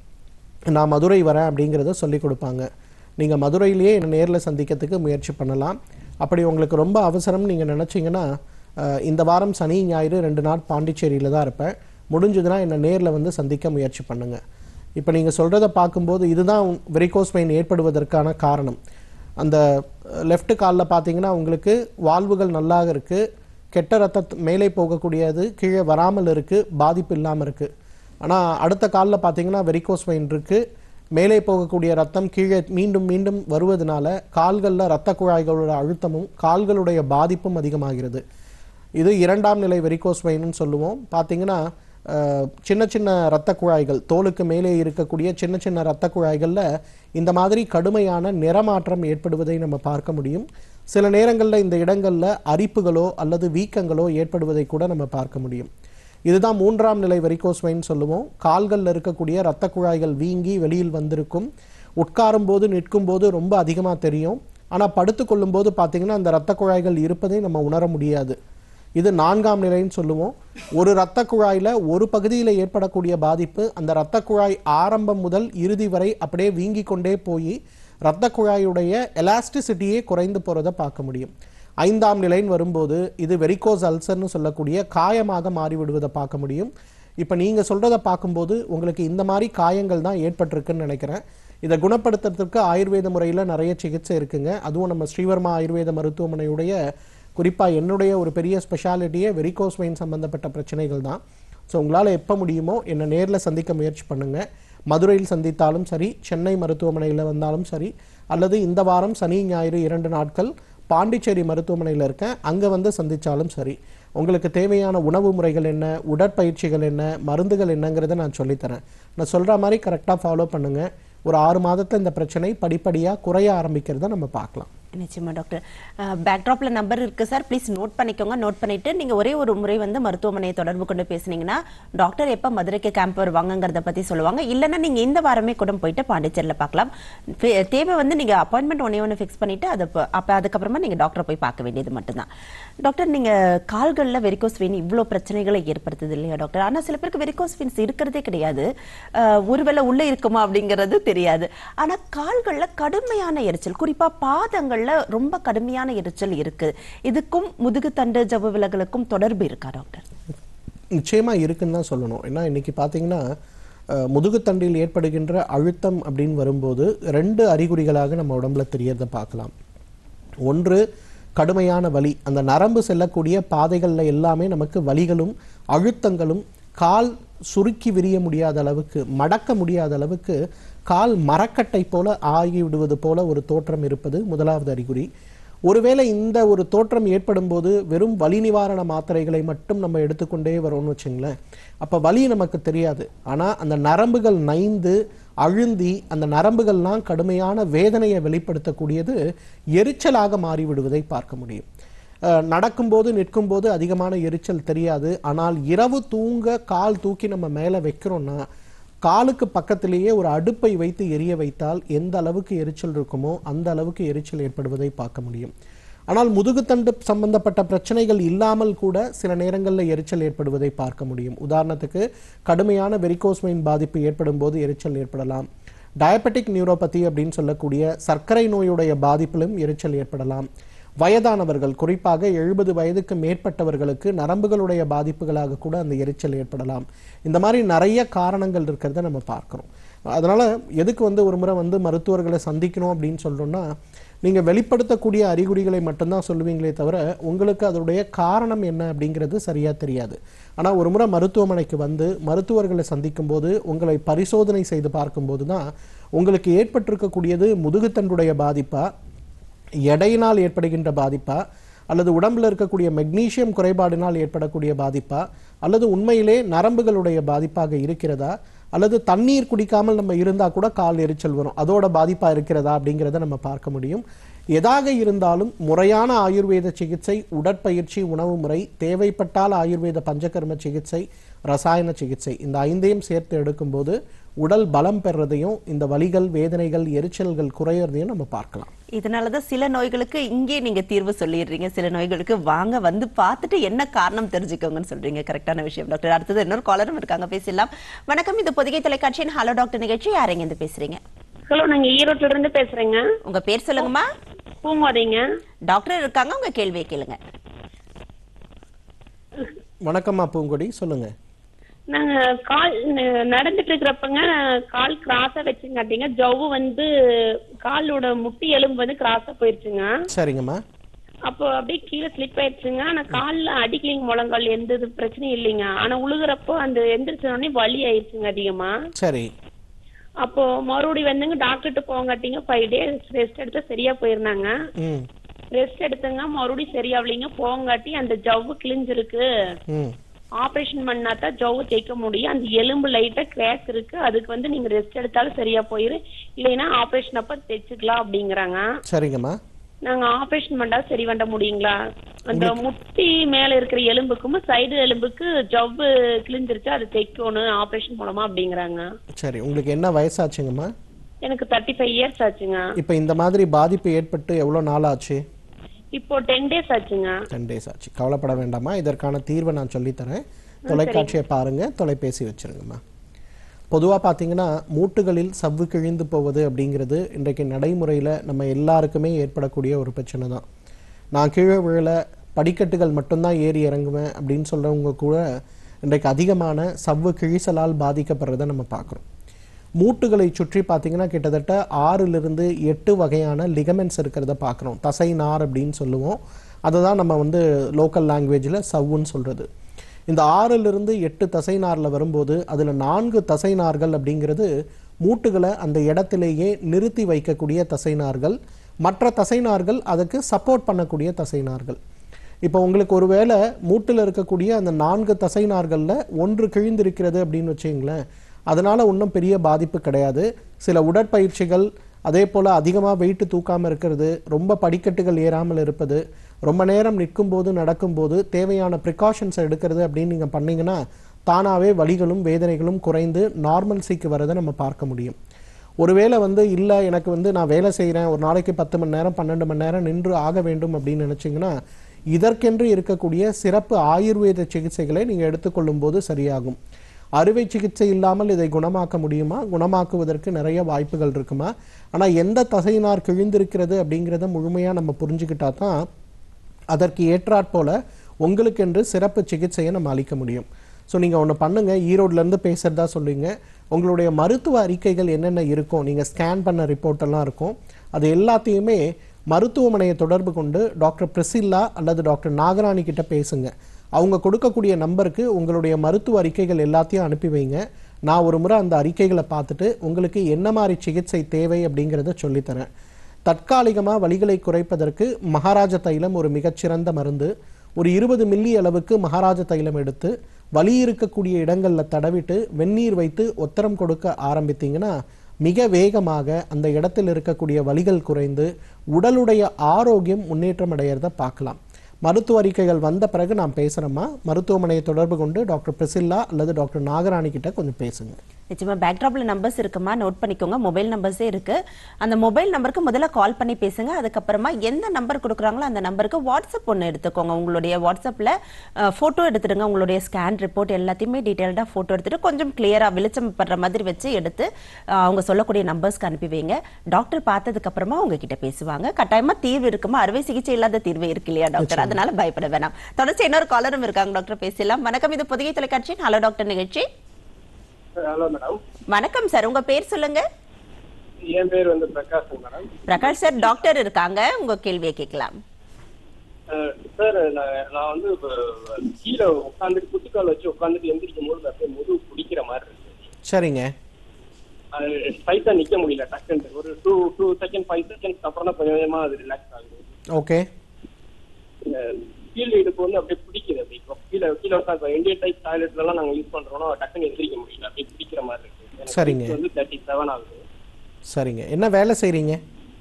நான் மதுரை வரேன் அப்படிங்கிறத சொல்லி கொடுப்பாங்க நீங்கள் மதுரையிலேயே என்னை நேரில் சந்திக்கிறதுக்கு முயற்சி பண்ணலாம் அப்படி உங்களுக்கு ரொம்ப அவசரம் நீங்கள் நினச்சிங்கன்னா அஹ், இந்த வாரம் சனி ஞாயிறு ரெண்டு நாள் பாண்டிச்சேரியில் தான் இருப்பேன் முடிஞ்சதுன்னா என்னை நேரில் வந்து சந்திக்க முயற்சி பண்ணுங்க இப்போ நீங்கள் சொல்கிறத பார்க்கும்போது இதுதான் வெரிகோஸ் வெயின் ஏற்படுவதற்கான காரணம் அந்த லெஃப்ட் காலில் பார்த்தீங்கன்னா உங்களுக்கு வால்வுகள் நல்லாக இருக்குது கெட்ட ரத்த மேலே போகக்கூடியது கீழே வராமல் இருக்குது பாதிப்பு இல்லாமல் இருக்குது ஆனால் அடுத்த காலில் பார்த்தீங்கன்னா வெரிகோஸ் வெயின் இருக்குது மேலே போகக்கூடிய ரத்தம் கீழே மீண்டும் மீண்டும் வருவதனால கால்களில் இரத்த குழாய்களோட அழுத்தமும் கால்களுடைய பாதிப்பும் அதிகமாகிறது இது இரண்டாம் நிலை வெரிகோஸ் வெயின்னு சொல்லுவோம் பார்த்தீங்கன்னா அஹ், சின்ன சின்ன இரத்த குழாய்கள் தோலுக்கு மேலே இருக்கக்கூடிய சின்ன சின்ன இரத்த குழாய்களில் இந்த மாதிரி கடுமையான நிறமாற்றம் ஏற்படுவதை நம்ம பார்க்க முடியும் சில நேரங்களில் இந்த இடங்களில் அரிப்புகளோ அல்லது வீக்கங்களோ ஏற்படுவதை கூட நம்ம பார்க்க முடியும் இதுதான் மூன்றாம் நிலை வெரிகோஸ் வெயின் சொல்லுவோம் கால்களில் இருக்கக்கூடிய இரத்த குழாய்கள் வீங்கி வெளியில் வந்திருக்கும் உட்காரும் போது நிற்கும் போது ரொம்ப அதிகமாக தெரியும் ஆனால் படுத்துக்கொள்ளும் போது பார்த்தீங்கன்னா அந்த இரத்த குழாய்கள் இருப்பதை நம்ம உணர முடியாது இது நான்காம் நிலைன்னு சொல்லுவோம் ஒரு இரத்த குழாயில் ஒரு பகுதியில் ஏற்படக்கூடிய பாதிப்பு அந்த இரத்த குழாய் ஆரம்பம் முதல் இறுதி வரை அப்படியே வீங்கி கொண்டே போய் இரத்த குழாயுடைய எலாஸ்டிசிட்டியே குறைந்து போகிறத பார்க்க முடியும் ஐந்தாம் நிலைன்னு வரும்போது இது வெரிகோஸ் அல்சர்னு சொல்லக்கூடிய காயமாக மாறிவிடுவதை பார்க்க முடியும் இப்போ நீங்கள் சொல்கிறத பார்க்கும்போது உங்களுக்கு இந்த மாதிரி காயங்கள் தான் ஏற்பட்டிருக்குன்னு நினைக்கிறேன் இதை குணப்படுத்துறதுக்கு ஆயுர்வேத முறையில் நிறைய சிகிச்சை இருக்குங்க அதுவும் நம்ம ஸ்ரீவர்மா ஆயுர்வேத மருத்துவமனையுடைய குறிப்பாக என்னுடைய ஒரு பெரிய ஸ்பெஷாலிட்டியே வெரிகோஸ் வெயின் சம்பந்தப்பட்ட பிரச்சனைகள் தான் ஸோ உங்களால் எப்போ முடியுமோ என்னை நேரில் சந்திக்க முயற்சி பண்ணுங்கள் மதுரையில் சந்தித்தாலும் சரி சென்னை மருத்துவமனையில் வந்தாலும் சரி அல்லது இந்த வாரம் சனி ஞாயிறு இரண்டு நாட்கள் பாண்டிச்சேரி மருத்துவமனையில் இருக்கேன் அங்கே வந்து சந்தித்தாலும் சரி உங்களுக்கு தேவையான உணவு முறைகள் என்ன உடற்பயிற்சிகள் என்ன மருந்துகள் என்னங்கிறத நான் சொல்லித்தரேன் நான் சொல்கிற மாதிரி கரெக்டாக ஃபாலோ பண்ணுங்கள் ஒரு ஆறு மாதத்தில் இந்த பிரச்சனை படிப்படியாக குறைய ஆரம்பிக்கிறத நம்ம பார்க்கலாம் நிச்சயமா டாக்டர் பேக்ட்ராப்ல நம்பர் இருக்கு சார் ப்ளீஸ் நோட் பண்ணிக்கோங்க நோட் பண்ணிட்டு நீங்க ஒரே ஒரு முறை வந்து மருத்துவமனையை தொடர்பு கொண்டு பேசுனீங்கன்னா டாக்டர் எப்ப மதுரைக்கு கேம்ப் வருவாங்கங்கிறத பத்தி சொல்லுவாங்க இல்லைன்னா நீங்க இந்த வாரமே கூட போயிட்டு பாண்டிச்சேரியில் பார்க்கலாம் தே- தேவை வந்து நீங்க அப்பாயின்மெண்ட் ஒன்னே ஒன்று ஃபிக்ஸ் பண்ணிட்டு அது அப்ப- அப்ப அதுக்கப்புறமா நீங்க டாக்டரை போய் பார்க்க வேண்டியது மட்டும்தான் டாக்டர் நீங்க கால்கள்ல வெரிகோஸ் வெயின் இவ்வளோ பிரச்சனைகளை ஏற்படுத்துது இல்லையா டாக்டர் ஆனா சில பேருக்கு வெரிகோஸ் வெயின்ஸ் இருக்கிறதே கிடையாது அஹ், ஒருவேளை உள்ள இருக்குமா அப்படிங்கிறது தெரியாது ஆனா கால்கள்ல கடுமையான எரிச்சல் குறிப்பா பாதங்கள்ல ரொம்ப கடுமையான எரிச்சல் இருக்கு இதுக்கும் முதுகுத்தண்டு ஜவ்வு விலகலுக்கும் தொடர்பு இருக்கா டாக்டர் நிச்சயமா இருக்குன்னு தான் சொல்லணும் ஏன்னா இன்னைக்கு பார்த்தீங்கன்னா அஹ், முதுகுத்தண்டில் ஏற்படுகின்ற அழுத்தம் அப்படின்னு வரும்போது ரெண்டு அறிகுறிகளாக நம்ம உடம்புல தெரியறத பார்க்கலாம் ஒன்று கடுமையான வலி அந்த நரம்பு செல்லக்கூடிய பாதைகளில் எல்லாமே நமக்கு வலிகளும் அழுத்தங்களும் கால் சுருக்கி விரிய முடியாத அளவுக்கு மடக்க முடியாத அளவுக்கு கால் மரக்கட்டை போல ஆகி விடுவது போல ஒரு தோற்றம் இருப்பது முதலாவது அறிகுறி ஒருவேளை இந்த ஒரு தோற்றம் ஏற்படும் போது வெறும் வலி நிவாரண மாத்திரைகளை மட்டும் நம்ம எடுத்துக்கொண்டே வரோம்னு வச்சுங்களேன் அப்போ வலி நமக்கு தெரியாது ஆனால் அந்த நரம்புகள் நைந்து அழுந்தி அந்த நரம்புகள்லாம் கடுமையான வேதனையை வெளிப்படுத்தக்கூடியது எரிச்சலாக மாறிவிடுவதை பார்க்க முடியும் அஹ், நடக்கும்போது நிற்கும்போது அதிகமான எரிச்சல் தெரியாது ஆனால் இரவு தூங்க கால் தூக்கி நம்ம மேலே வைக்கிறோம்னா காலுக்கு பக்கத்திலேயே ஒரு அடுப்பை வைத்து எரிய வைத்தால் எந்த அளவுக்கு எரிச்சல் இருக்குமோ அந்த அளவுக்கு எரிச்சல் ஏற்படுவதை பார்க்க முடியும் ஆனால் முதுகுத்தண்டு சம்பந்தப்பட்ட பிரச்சனைகள் இல்லாமல் கூட சில நேரங்களில் எரிச்சல் ஏற்படுவதை பார்க்க முடியும் உதாரணத்துக்கு கடுமையான வெரிகோஸ்மைன் பாதிப்பு ஏற்படும் போது எரிச்சல் ஏற்படலாம் டயபெட்டிக் நியூரோபதி அப்படின்னு சொல்லக்கூடிய சர்க்கரை நோயுடைய பாதிப்பிலும் எரிச்சல் ஏற்படலாம் வயதானவர்கள் குறிப்பாக எழுபது வயதுக்கு மேற்பட்டவர்களுக்கு நரம்புகளுடைய பாதிப்புகளாக கூட அந்த எரிச்சல் ஏற்படலாம் இந்த மாதிரி நிறைய காரணங்கள் இருக்கிறத நம்ம பார்க்கிறோம் அதனால எதுக்கு வந்து ஒரு முறை வந்து மருத்துவர்களை சந்திக்கணும் அப்படின்னு சொல்றோம்னா நீங்க வெளிப்படுத்தக்கூடிய அறிகுறிகளை மட்டும்தான் சொல்லுவீங்களே தவிர உங்களுக்கு அதனுடைய காரணம் என்ன அப்படிங்கிறது சரியா தெரியாது ஆனா ஒரு முறை மருத்துவமனைக்கு வந்து மருத்துவர்களை சந்திக்கும் போது உங்களை பரிசோதனை செய்து பார்க்கும்போது தான் உங்களுக்கு ஏற்பட்டிருக்கக்கூடியது முதுகுத்தண்டுடைய பாதிப்பா எடையினால் ஏற்படுகின்ற பாதிப்பா அல்லது உடம்புல இருக்கக்கூடிய மெக்னீசியம் குறைபாடினால் ஏற்படக்கூடிய பாதிப்பா அல்லது உண்மையிலே நரம்புகளுடைய பாதிப்பாக இருக்கிறதா அல்லது தண்ணீர் குடிக்காமல் நம்ம இருந்தா கூட கால் எரிச்சல் வரும் அதோட பாதிப்பா இருக்கிறதா அப்படிங்கிறத நம்ம பார்க்க முடியும் எதாக இருந்தாலும் முறையான ஆயுர்வேத சிகிச்சை உடற்பயிற்சி உணவு முறை தேவைப்பட்டால் ஆயுர்வேத பஞ்சகர்ம சிகிச்சை ரசாயன சிகிச்சை இந்த ஐந்தையும் சேர்த்து எடுக்கும்போது உடல் பலம் பெறதையும் இந்த வலிகள் வேதனைகள் எரிச்சல்கள் குறையறதையும் நம்ம பார்க்கலாம் இதனாலதான் சில நோய்களுக்கு இங்கே நீங்க தீர்வு சொல்லிடுறீங்க சில நோய்களுக்கு வாங்க வந்து பார்த்துட்டு என்ன காரணம் தெரிஞ்சுக்கோங்கன்னு சொல்றீங்க கரெக்டான விஷயம் டாக்டர் அடுத்தது இன்னொரு காலரும் இருக்காங்க பேசலாம் வணக்கம் இது பொதிகை தொலைக்காட்சியின் ஹலோ டாக்டர் நிகழ்ச்சி யாரைங்க இருந்து பேசுறீங்க ஹலோ நாங்க ஈரோட்ல இருந்து பேசுறேங்க உங்க பேர் சொல்லுங்கம்மா பூங்கோதைங்க டாக்டர் இருக்காங்க உங்க கேள்வியை கேளுங்க வணக்கம்மா பூங்கொடி சொல்லுங்க நாங்க கால் ந- நடந்துட்டு இருக்கிறப்பங்க கால் கிராஸா வச்சுங்காட்டிங்க ஜவ்வு வந்து காலோட முட்டி எலும்பு வந்து கிராஸா போயிருச்சுங்க சரிங்கம்மா அப்போ அப்படியே கீழே ஸ்லிப் ஆயிடுச்சுங்க ஆனா கால்ல அடிக்கலிங்க முழங்கால் எந்த இது பிரச்சனையும் இல்லைங்க ஆனா உழுகுறப்போ அந்த எந்திரிச்ச உடனே வலி ஆயிடுச்சுங்க அதிகமா சரி அப்போ மறுபடியும் வந்துங்க டாக்டர்கிட்ட போங்காட்டிங்க ஃபைவ் டேஸ் ரெஸ்ட் எடுத்தா சரியா போயிருந்தாங்க ம் ரெஸ்ட் எடுத்துங்க மறுபடியும் சரியாவலிங்க போங்காட்டி அந்த ஜவ்வு கிழிஞ்சிருக்கு ம் ஆபரேஷன் பண்ணா தான் ஜவ்வு தேய்க்க முடியும் அந்த எலும்பு லைட்டா கிராக் இருக்கு அதுக்கு வந்து நீங்க ரெஸ்ட் எடுத்தாலும் சரியா போயிரு இல்லைன்னா ஆபரேஷன் அப்ப தைச்சுக்கலாம் அப்படிங்கறாங்க சரிங்கம்மா நாங்க ஆபரேஷன் பண்ணா சரி பண்ண முடியுங்களா அந்த முட்டி மேல இருக்கிற எலும்புக்கும் சைடு எலும்புக்கு ஜவ்வு கிழிஞ்சிருச்சு அது தைக்கணும் ஆபரேஷன் மூலமா அப்படிங்கறாங்க சரி உங்களுக்கு என்ன வயசாச்சுங்கம்மா எனக்கு தேர்ட்டி ஃபைவ் இயர்ஸ் ஆச்சுங்க இப்போ இந்த மாதிரி பாதிப்பு ஏற்பட்டு எவ்வளோ நாள் ஆச்சு இப்போ டென் டேஸ் ஆச்சுங்க டென் டேஸ் ஆச்சு கவலைப்பட வேண்டாமா இதற்கான தீர்வை நான் சொல்லித்தரேன் தொலைக்காட்சியை பாருங்க தொலைபேசி வச்சிருங்கம்மா பொதுவாக பார்த்தீங்கன்னா மூட்டுகளில் சவ்வு கிழிந்து போவது அப்படிங்கிறது இன்றைக்கு நடைமுறையில் நம்ம எல்லாருக்குமே ஏற்படக்கூடிய ஒரு பிரச்சனை தான் நான் கீழே விழல படிக்கட்டுகள் மட்டும்தான் ஏறி இறங்குவேன் அப்படின்னு சொல்கிறவங்க கூட இன்றைக்கு அதிகமான சவ்வு கிழிசலால் பாதிக்கப்படுறதை நம்ம பார்க்குறோம் மூட்டுகளை சுற்றி பார்த்தீங்கன்னா கிட்டத்தட்ட ஆறிலிருந்து எட்டு வகையான லிகமெண்ட்ஸ் இருக்கிறத பார்க்குறோம் தசை நார் அப்படின்னு சொல்லுவோம் அதை தான் நம்ம வந்து லோக்கல் லாங்குவேஜில் சவ்வுன்னு சொல்கிறது இந்த ஆறிலிருந்து எட்டு தசை நாரில் வரும்போது அதில் நான்கு தசை நார்கள் அப்படிங்கிறது மூட்டுகளை அந்த இடத்திலேயே நிறுத்தி வைக்கக்கூடிய தசை நார்கள் மற்ற தசை நார்கள் அதுக்கு சப்போர்ட் பண்ணக்கூடிய தசை நார்கள் இப்போ உங்களுக்கு ஒருவேளை மூட்டில் இருக்கக்கூடிய அந்த நான்கு தசை நார்களில் ஒன்று கிழிந்திருக்கிறது அப்படின்னு வச்சுங்களேன் அதனால் ஒன்றும் பெரிய பாதிப்பு கிடையாது சில உடற்பயிற்சிகள் அதே போல் அதிகமாக வெயிட்டு தூக்காமல் இருக்கிறது ரொம்ப படிக்கட்டுகள் ஏறாமல் இருப்பது ரொம்ப நேரம் நிற்கும்போது நடக்கும்போது தேவையான ப்ரிகாஷன்ஸ் எடுக்கிறது அப்படின்னு நீங்கள் பண்ணீங்கன்னா தானாகவே வலிகளும் வேதனைகளும் குறைந்து நார்மல்சிக்கு வரதை நம்ம பார்க்க முடியும் ஒருவேளை வந்து இல்லை எனக்கு வந்து நான் வேலை செய்கிறேன் ஒரு நாளைக்கு பத்து மணி நேரம் பன்னெண்டு மணி நேரம் நின்று ஆக வேண்டும் அப்படின்னு நினச்சிங்கன்னா இதற்கென்று இருக்கக்கூடிய சிறப்பு ஆயுர்வேத சிகிச்சைகளை நீங்கள் எடுத்துக்கொள்ளும் போது சரியாகும் அறுவை சிகிச்சை இல்லாமல் இதை குணமாக்க முடியுமா குணமாக்குவதற்கு நிறைய வாய்ப்புகள் இருக்குமா ஆனால் எந்த தசையினார் கிழிந்திருக்கிறது அப்படிங்கிறத முழுமையாக நம்ம புரிஞ்சுக்கிட்டா தான் அதற்கு ஏற்றாற்போல உங்களுக்கென்று சிறப்பு சிகிச்சையை நம்ம அளிக்க முடியும் ஸோ நீங்கள் ஒன்று பண்ணுங்கள் ஈரோட்லேருந்து பேசுகிறதா சொல்லுங்க உங்களுடைய மருத்துவ அறிக்கைகள் என்னென்ன இருக்கும் நீங்கள் ஸ்கேன் பண்ண ரிப்போர்ட் எல்லாம் இருக்கும் அது எல்லாத்தையுமே மருத்துவமனையை தொடர்பு கொண்டு டாக்டர் பிரிசில்லா அல்லது டாக்டர் நாகராணி கிட்ட பேசுங்க அவங்க கொடுக்கக்கூடிய நம்பருக்கு உங்களுடைய மருத்துவ அறிக்கைகள் எல்லாத்தையும் அனுப்பி வைங்க நான் ஒரு முறை அந்த அறிக்கைகளை பார்த்துட்டு உங்களுக்கு என்ன மாதிரி சிகிச்சை தேவை அப்படிங்கிறத சொல்லித்தரேன் தற்காலிகமாக வலிகளை குறைப்பதற்கு மகாராஜ தைலம் ஒரு மிகச்சிறந்த மருந்து ஒரு இருபது மில்லி அளவுக்கு மகாராஜ தைலம் எடுத்து வலி இருக்கக்கூடிய இடங்களில் தடவிட்டு வெந்நீர் வைத்து ஒத்தரம் கொடுக்க ஆரம்பித்தீங்கன்னா மிக வேகமாக அந்த இடத்தில் இருக்கக்கூடிய வலிகள் குறைந்து உடலுடைய ஆரோக்கியம் முன்னேற்றம் அடையிறத பார்க்கலாம் மருத்துவ அறிக்கைகள் வந்த பிறகு நான் பேசுகிறேம்மா மருத்துவமனையை தொடர்பு கொண்டு டாக்டர் பிரசில்லா அல்லது டாக்டர் நாகராணி கிட்ட கொஞ்சம் பேசுங்க நிச்சயமா பேக்ராப்ல நம்பர்ஸ் இருக்குமா நோட் பண்ணிக்கோங்க மொபைல் நம்பர்ஸே இருக்கு அந்த மொபைல் நம்பருக்கு முதல்ல கால் பண்ணி பேசுங்க அதுக்கப்புறமா எந்த நம்பர் கொடுக்குறாங்களோ அந்த நம்பருக்கு வாட்ஸ்அப் ஒன்று எடுத்துக்கோங்க உங்களுடைய வாட்ஸ்அப்பில் ஃபோட்டோ எடுத்துடுங்க உங்களுடைய ஸ்கேன் ரிப்போர்ட் எல்லாத்தையுமே டீட்டெயில்டாக ஃபோட்டோ எடுத்துட்டு கொஞ்சம் கிளியராக வெளிச்சம் படுற மாதிரி வச்சு எடுத்து அஹ், அவங்க சொல்லக்கூடிய நம்பர்ஸ்க்கு அனுப்பி வைங்க டாக்டர் பார்த்ததுக்கு அப்புறமா உங்ககிட்ட பேசுவாங்க கட்டாயமா தீர்வு இருக்குமா அறுவை சிகிச்சை இல்லாத தீர்வு இருக்கு இல்லையா டாக்டர் அதனால பயப்பட வேணாம் தொடர்ச்சி இன்னொரு காலரும் இருக்காங்க டாக்டர் பேசலாம் வணக்கம் இது புதிய தொலைக்காட்சியின் ஹலோ டாக்டர் நிகழ்ச்சி ஹலோ மேடம் வணக்கம் சார் உங்க பேர் சொல்லுங்க என் பேர் வந்து Prakash madam Prakash sir doctor இருக்காங்க உங்க கேள்வியை கேட்கலாம் சார் நான் நான் வந்து இப்ப கீழே உட்காந்துட்டு குத்துக்கால் வச்சு உட்காந்துட்டு எந்திரிக்கும் போது அப்படியே முதுகு பிடிக்கிற மாதிரி இருக்கு சரிங்க அது ஸ்ட்ரைட்டா நிக்க முடியல டக்குன்னு ஒரு two two second five seconds அப்புறம் தான் கொஞ்சம் கொஞ்சமா அது ரிலாக்ஸ் ஆகுது ஓகே இந்த கீழே இடுப்பு வந்து அப்படியே பிடிக்குது அப்படி இப்போ கீழே கீழே உட்காந்து இந்தியன் டைப் டாய்லெட்ல எல்லாம் நாங்க யூஸ் பண்றோம்னா டக்குன்னு எந்திரிக்க முடியல அப்படியே பிடிக்கிற மாதிரி இருக்கு எனக்கு சரிங்க. வயசு வந்து தேர்ட்டி செவன் ஆகுது சரிங்க என்ன வேலை செய்கிறீங்க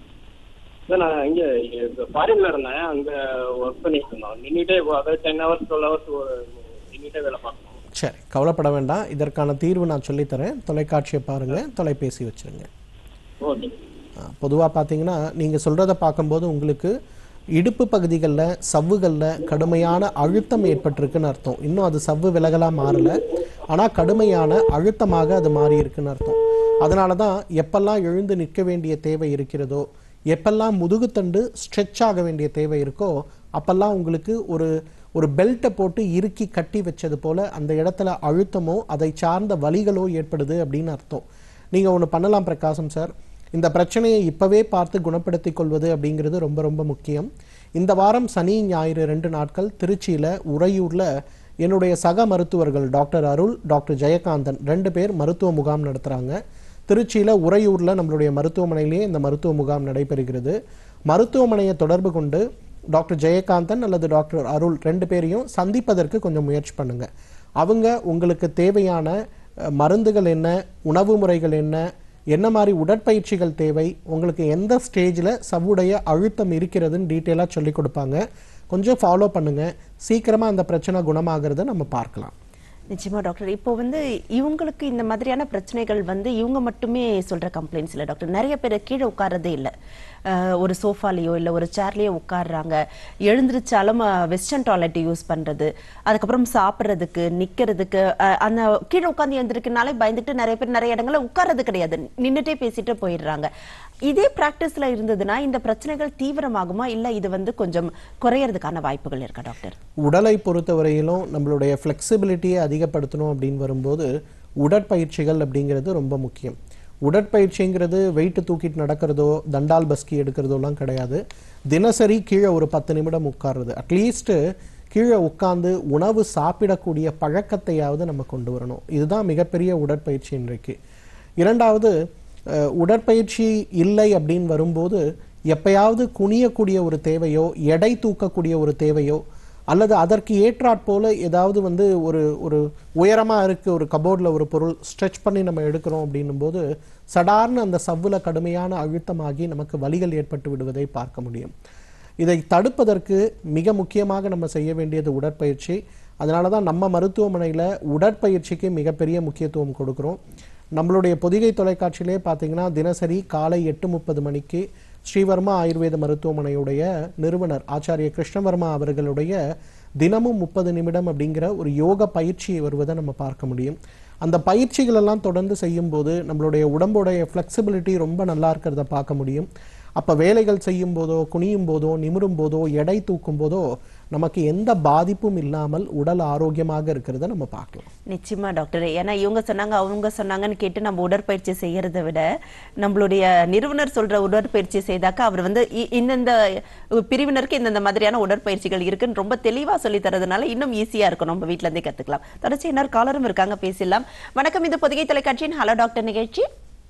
சார் நான் இங்க ஃபாரின்ல இருந்தேன் அங்க ஒர்க் பண்ணிட்டு இருந்தோம் நின்றுட்டே அதாவது டென் ஹவர்ஸ் டுவெல் ஹவர்ஸ் நின்றுட்டே வேலை பார்க்கணும் சரி கவலைப்பட வேண்டாம் இதற்கான தீர்வு நான் சொல்லித்தரேன் தொலைக்காட்சியை பாருங்கள் தொலைபேசி வச்சுருங்க ஓகே பொதுவாக பார்த்தீங்கன்னா நீங்கள் சொல்கிறத பார்க்கும்போது உங்களுக்கு இடுப்பு பகுதிகளில் சவ்வுகளில் கடுமையான அழுத்தம் ஏற்பட்டிருக்குன்னு அர்த்தம் இன்னும் அது சவ்வு விலகலாக மாறல ஆனால் கடுமையான அழுத்தமாக அது மாறி இருக்குன்னு அர்த்தம் அதனால தான் எப்பெல்லாம் எழுந்து நிற்க வேண்டிய தேவை இருக்கிறதோ எப்பெல்லாம் முதுகுத்தண்டு ஸ்ட்ரெச் ஆக வேண்டிய தேவை இருக்கோ அப்பெல்லாம் உங்களுக்கு ஒரு ஒரு பெல்ட்டை போட்டு இறுக்கி கட்டி வச்சது போல அந்த இடத்துல அழுத்தமோ அதை சார்ந்த வலிகளோ ஏற்படுது அப்படின்னு அர்த்தம் நீங்கள் ஒன்று பண்ணலாம் பிரகாசம் சார் இந்த பிரச்சனையை இப்போவே பார்த்து குணப்படுத்திக் கொள்வது அப்படிங்கிறது ரொம்ப ரொம்ப முக்கியம் இந்த வாரம் சனி ஞாயிறு ரெண்டு நாட்கள் திருச்சியில் உறையூரில் என்னுடைய சக மருத்துவர்கள் டாக்டர் அருள் டாக்டர் ஜெயகாந்தன் ரெண்டு பேர் மருத்துவ முகாம் நடத்துகிறாங்க திருச்சியில் உறையூரில் நம்மளுடைய மருத்துவமனையிலேயே இந்த மருத்துவ முகாம் நடைபெறுகிறது மருத்துவமனையை தொடர்பு கொண்டு டாக்டர் ஜெயகாந்தன் அல்லது டாக்டர் அருள் ரெண்டு பேரையும் சந்திப்பதற்கு கொஞ்சம் முயற்சி பண்ணுங்க அவங்க உங்களுக்கு தேவையான அஹ், மருந்துகள் என்ன உணவு முறைகள் என்ன என்ன மாதிரி உடற்பயிற்சிகள் தேவை உங்களுக்கு எந்த ஸ்டேஜில் சவ்வுடைய அழுத்தம் இருக்கிறதுன்னு டீட்டெயிலாக சொல்லி கொடுப்பாங்க கொஞ்சம் ஃபாலோ பண்ணுங்க சீக்கிரமாக அந்த பிரச்சனை குணமாகிறத நம்ம பார்க்கலாம் நிச்சயமா டாக்டர் இப்போ வந்து இவங்களுக்கு இந்த மாதிரியான பிரச்சனைகள் வந்து இவங்க மட்டுமே சொல்ற கம்ப்ளைண்ட்ஸ் இல்லை டாக்டர் நிறைய பேர் கீழே உட்கார்றதே இல்லை அஹ், ஒரு சோஃபாலேயோ இல்லை ஒரு சேர்லேயோ உட்கார்றாங்க எழுந்திருச்சாலும் வெஸ்டர்ன் டாய்லெட் யூஸ் பண்றது அதுக்கப்புறம் சாப்பிட்றதுக்கு நிக்கிறதுக்கு அஹ், அந்த கீழே உட்காந்து எழுந்திருக்கனாலே பயந்துட்டு நிறைய பேர் நிறைய இடங்கள்ல உட்கார்றது கிடையாது நின்னுட்டே பேசிட்டு போயிடுறாங்க இதே பிராக்டிஸ்ல இருந்ததுன்னா இந்த பிரச்சனைகள் தீவிரமாகுமா இல்ல இது வந்து கொஞ்சம் குறையறதுக்கான வாய்ப்புகள் இருக்கா டாக்டர் உடலை பொறுத்தவரையிலும் நம்மளுடைய ஃப்ளெக்சிபிலிட்டியை அதிகப்படுத்தணும் அப்படின்னு வரும்போது உடற்பயிற்சிகள் அப்படிங்கிறது ரொம்ப முக்கியம் உடற்பயிற்சிங்கிறது வெயிட்டு தூக்கிட்டு நடக்கிறதோ தண்டால் பஸ்கி எடுக்கிறதோலாம் கிடையாது தினசரி கீழே ஒரு பத்து நிமிடம் உட்கார்றது அட்லீஸ்ட்டு கீழே உட்கார்ந்து உணவு சாப்பிடக்கூடிய பழக்கத்தையாவது நம்ம கொண்டு வரணும் இதுதான் மிகப்பெரிய உடற்பயிற்சி இன்றைக்கு இரண்டாவது அஹ், உடற்பயிற்சி இல்லை அப்படின்னு வரும்போது எப்பயாவது குனியக்கூடிய ஒரு தேவையோ எடை தூக்கக்கூடிய ஒரு தேவையோ அல்லது அதற்கு ஏற்றாற் போல ஏதாவது வந்து ஒரு ஒரு உயரமா இருக்கு ஒரு கபோர்டில் ஒரு பொருள் ஸ்ட்ரெச் பண்ணி நம்ம எடுக்கிறோம் அப்படின்னும் போது சடார்னு அந்த சவ்வுல கடுமையான அழுத்தமாகி நமக்கு வலிகள் ஏற்பட்டு விடுவதை பார்க்க முடியும் இதை தடுப்பதற்கு மிக முக்கியமாக நம்ம செய்ய வேண்டியது உடற்பயிற்சி அதனால தான் நம்ம மருத்துவமனையில் உடற்பயிற்சிக்கு மிகப்பெரிய முக்கியத்துவம் கொடுக்குறோம் நம்மளுடைய பொதிகை தொலைக்காட்சியிலே பார்த்தீங்கன்னா தினசரி காலை எட்டு முப்பது மணிக்கு ஸ்ரீவர்மா ஆயுர்வேத மருத்துவமனையுடைய நிறுவனர் ஆச்சாரிய கிருஷ்ணவர்மா அவர்களுடைய தினமும் முப்பது நிமிடம் அப்படிங்கிற ஒரு யோக பயிற்சி வருவதை நம்ம பார்க்க முடியும் அந்த பயிற்சிகள் எல்லாம் தொடர்ந்து செய்யும்போது நம்மளுடைய உடம்புடைய ஃப்ளெக்சிபிலிட்டி ரொம்ப நல்லா இருக்கிறத பார்க்க முடியும் அப்போ வேலைகள் செய்யும் போதோ குனியும் போதோ நிமிரும் போதோ எடை தூக்கும் போதோ நமக்கு எந்த பாதிப்பும் இல்லாமல் உடல் ஆரோக்கியமாக இருக்கிறத நம்ம பார்க்கலாம் நிச்சயமா டாக்டர் ஏன்னா இவங்க சொன்னாங்க அவங்க சொன்னாங்கன்னு கேட்டு நம்ம உடற்பயிற்சி செய்யறதை விட நம்மளுடைய நிறுவனர் சொல்ற உடற்பயிற்சி செய்தாக்கா அவர் வந்து இ- இந்தந்த பிரிவினருக்கு இந்தந்த மாதிரியான உடற்பயிற்சிகள் இருக்குன்னு ரொம்ப தெளிவா சொல்லி தரதுனால இன்னும் ஈஸியா இருக்கும் நம்ம வீட்ல இருந்தே கத்துக்கலாம் தொடர்ச்சி இன்னொரு காலரும் இருக்காங்க பேசலாம் வணக்கம் இது பொதிகை தொலைக்காட்சியின் ஹலோ டாக்டர் நிகழ்ச்சி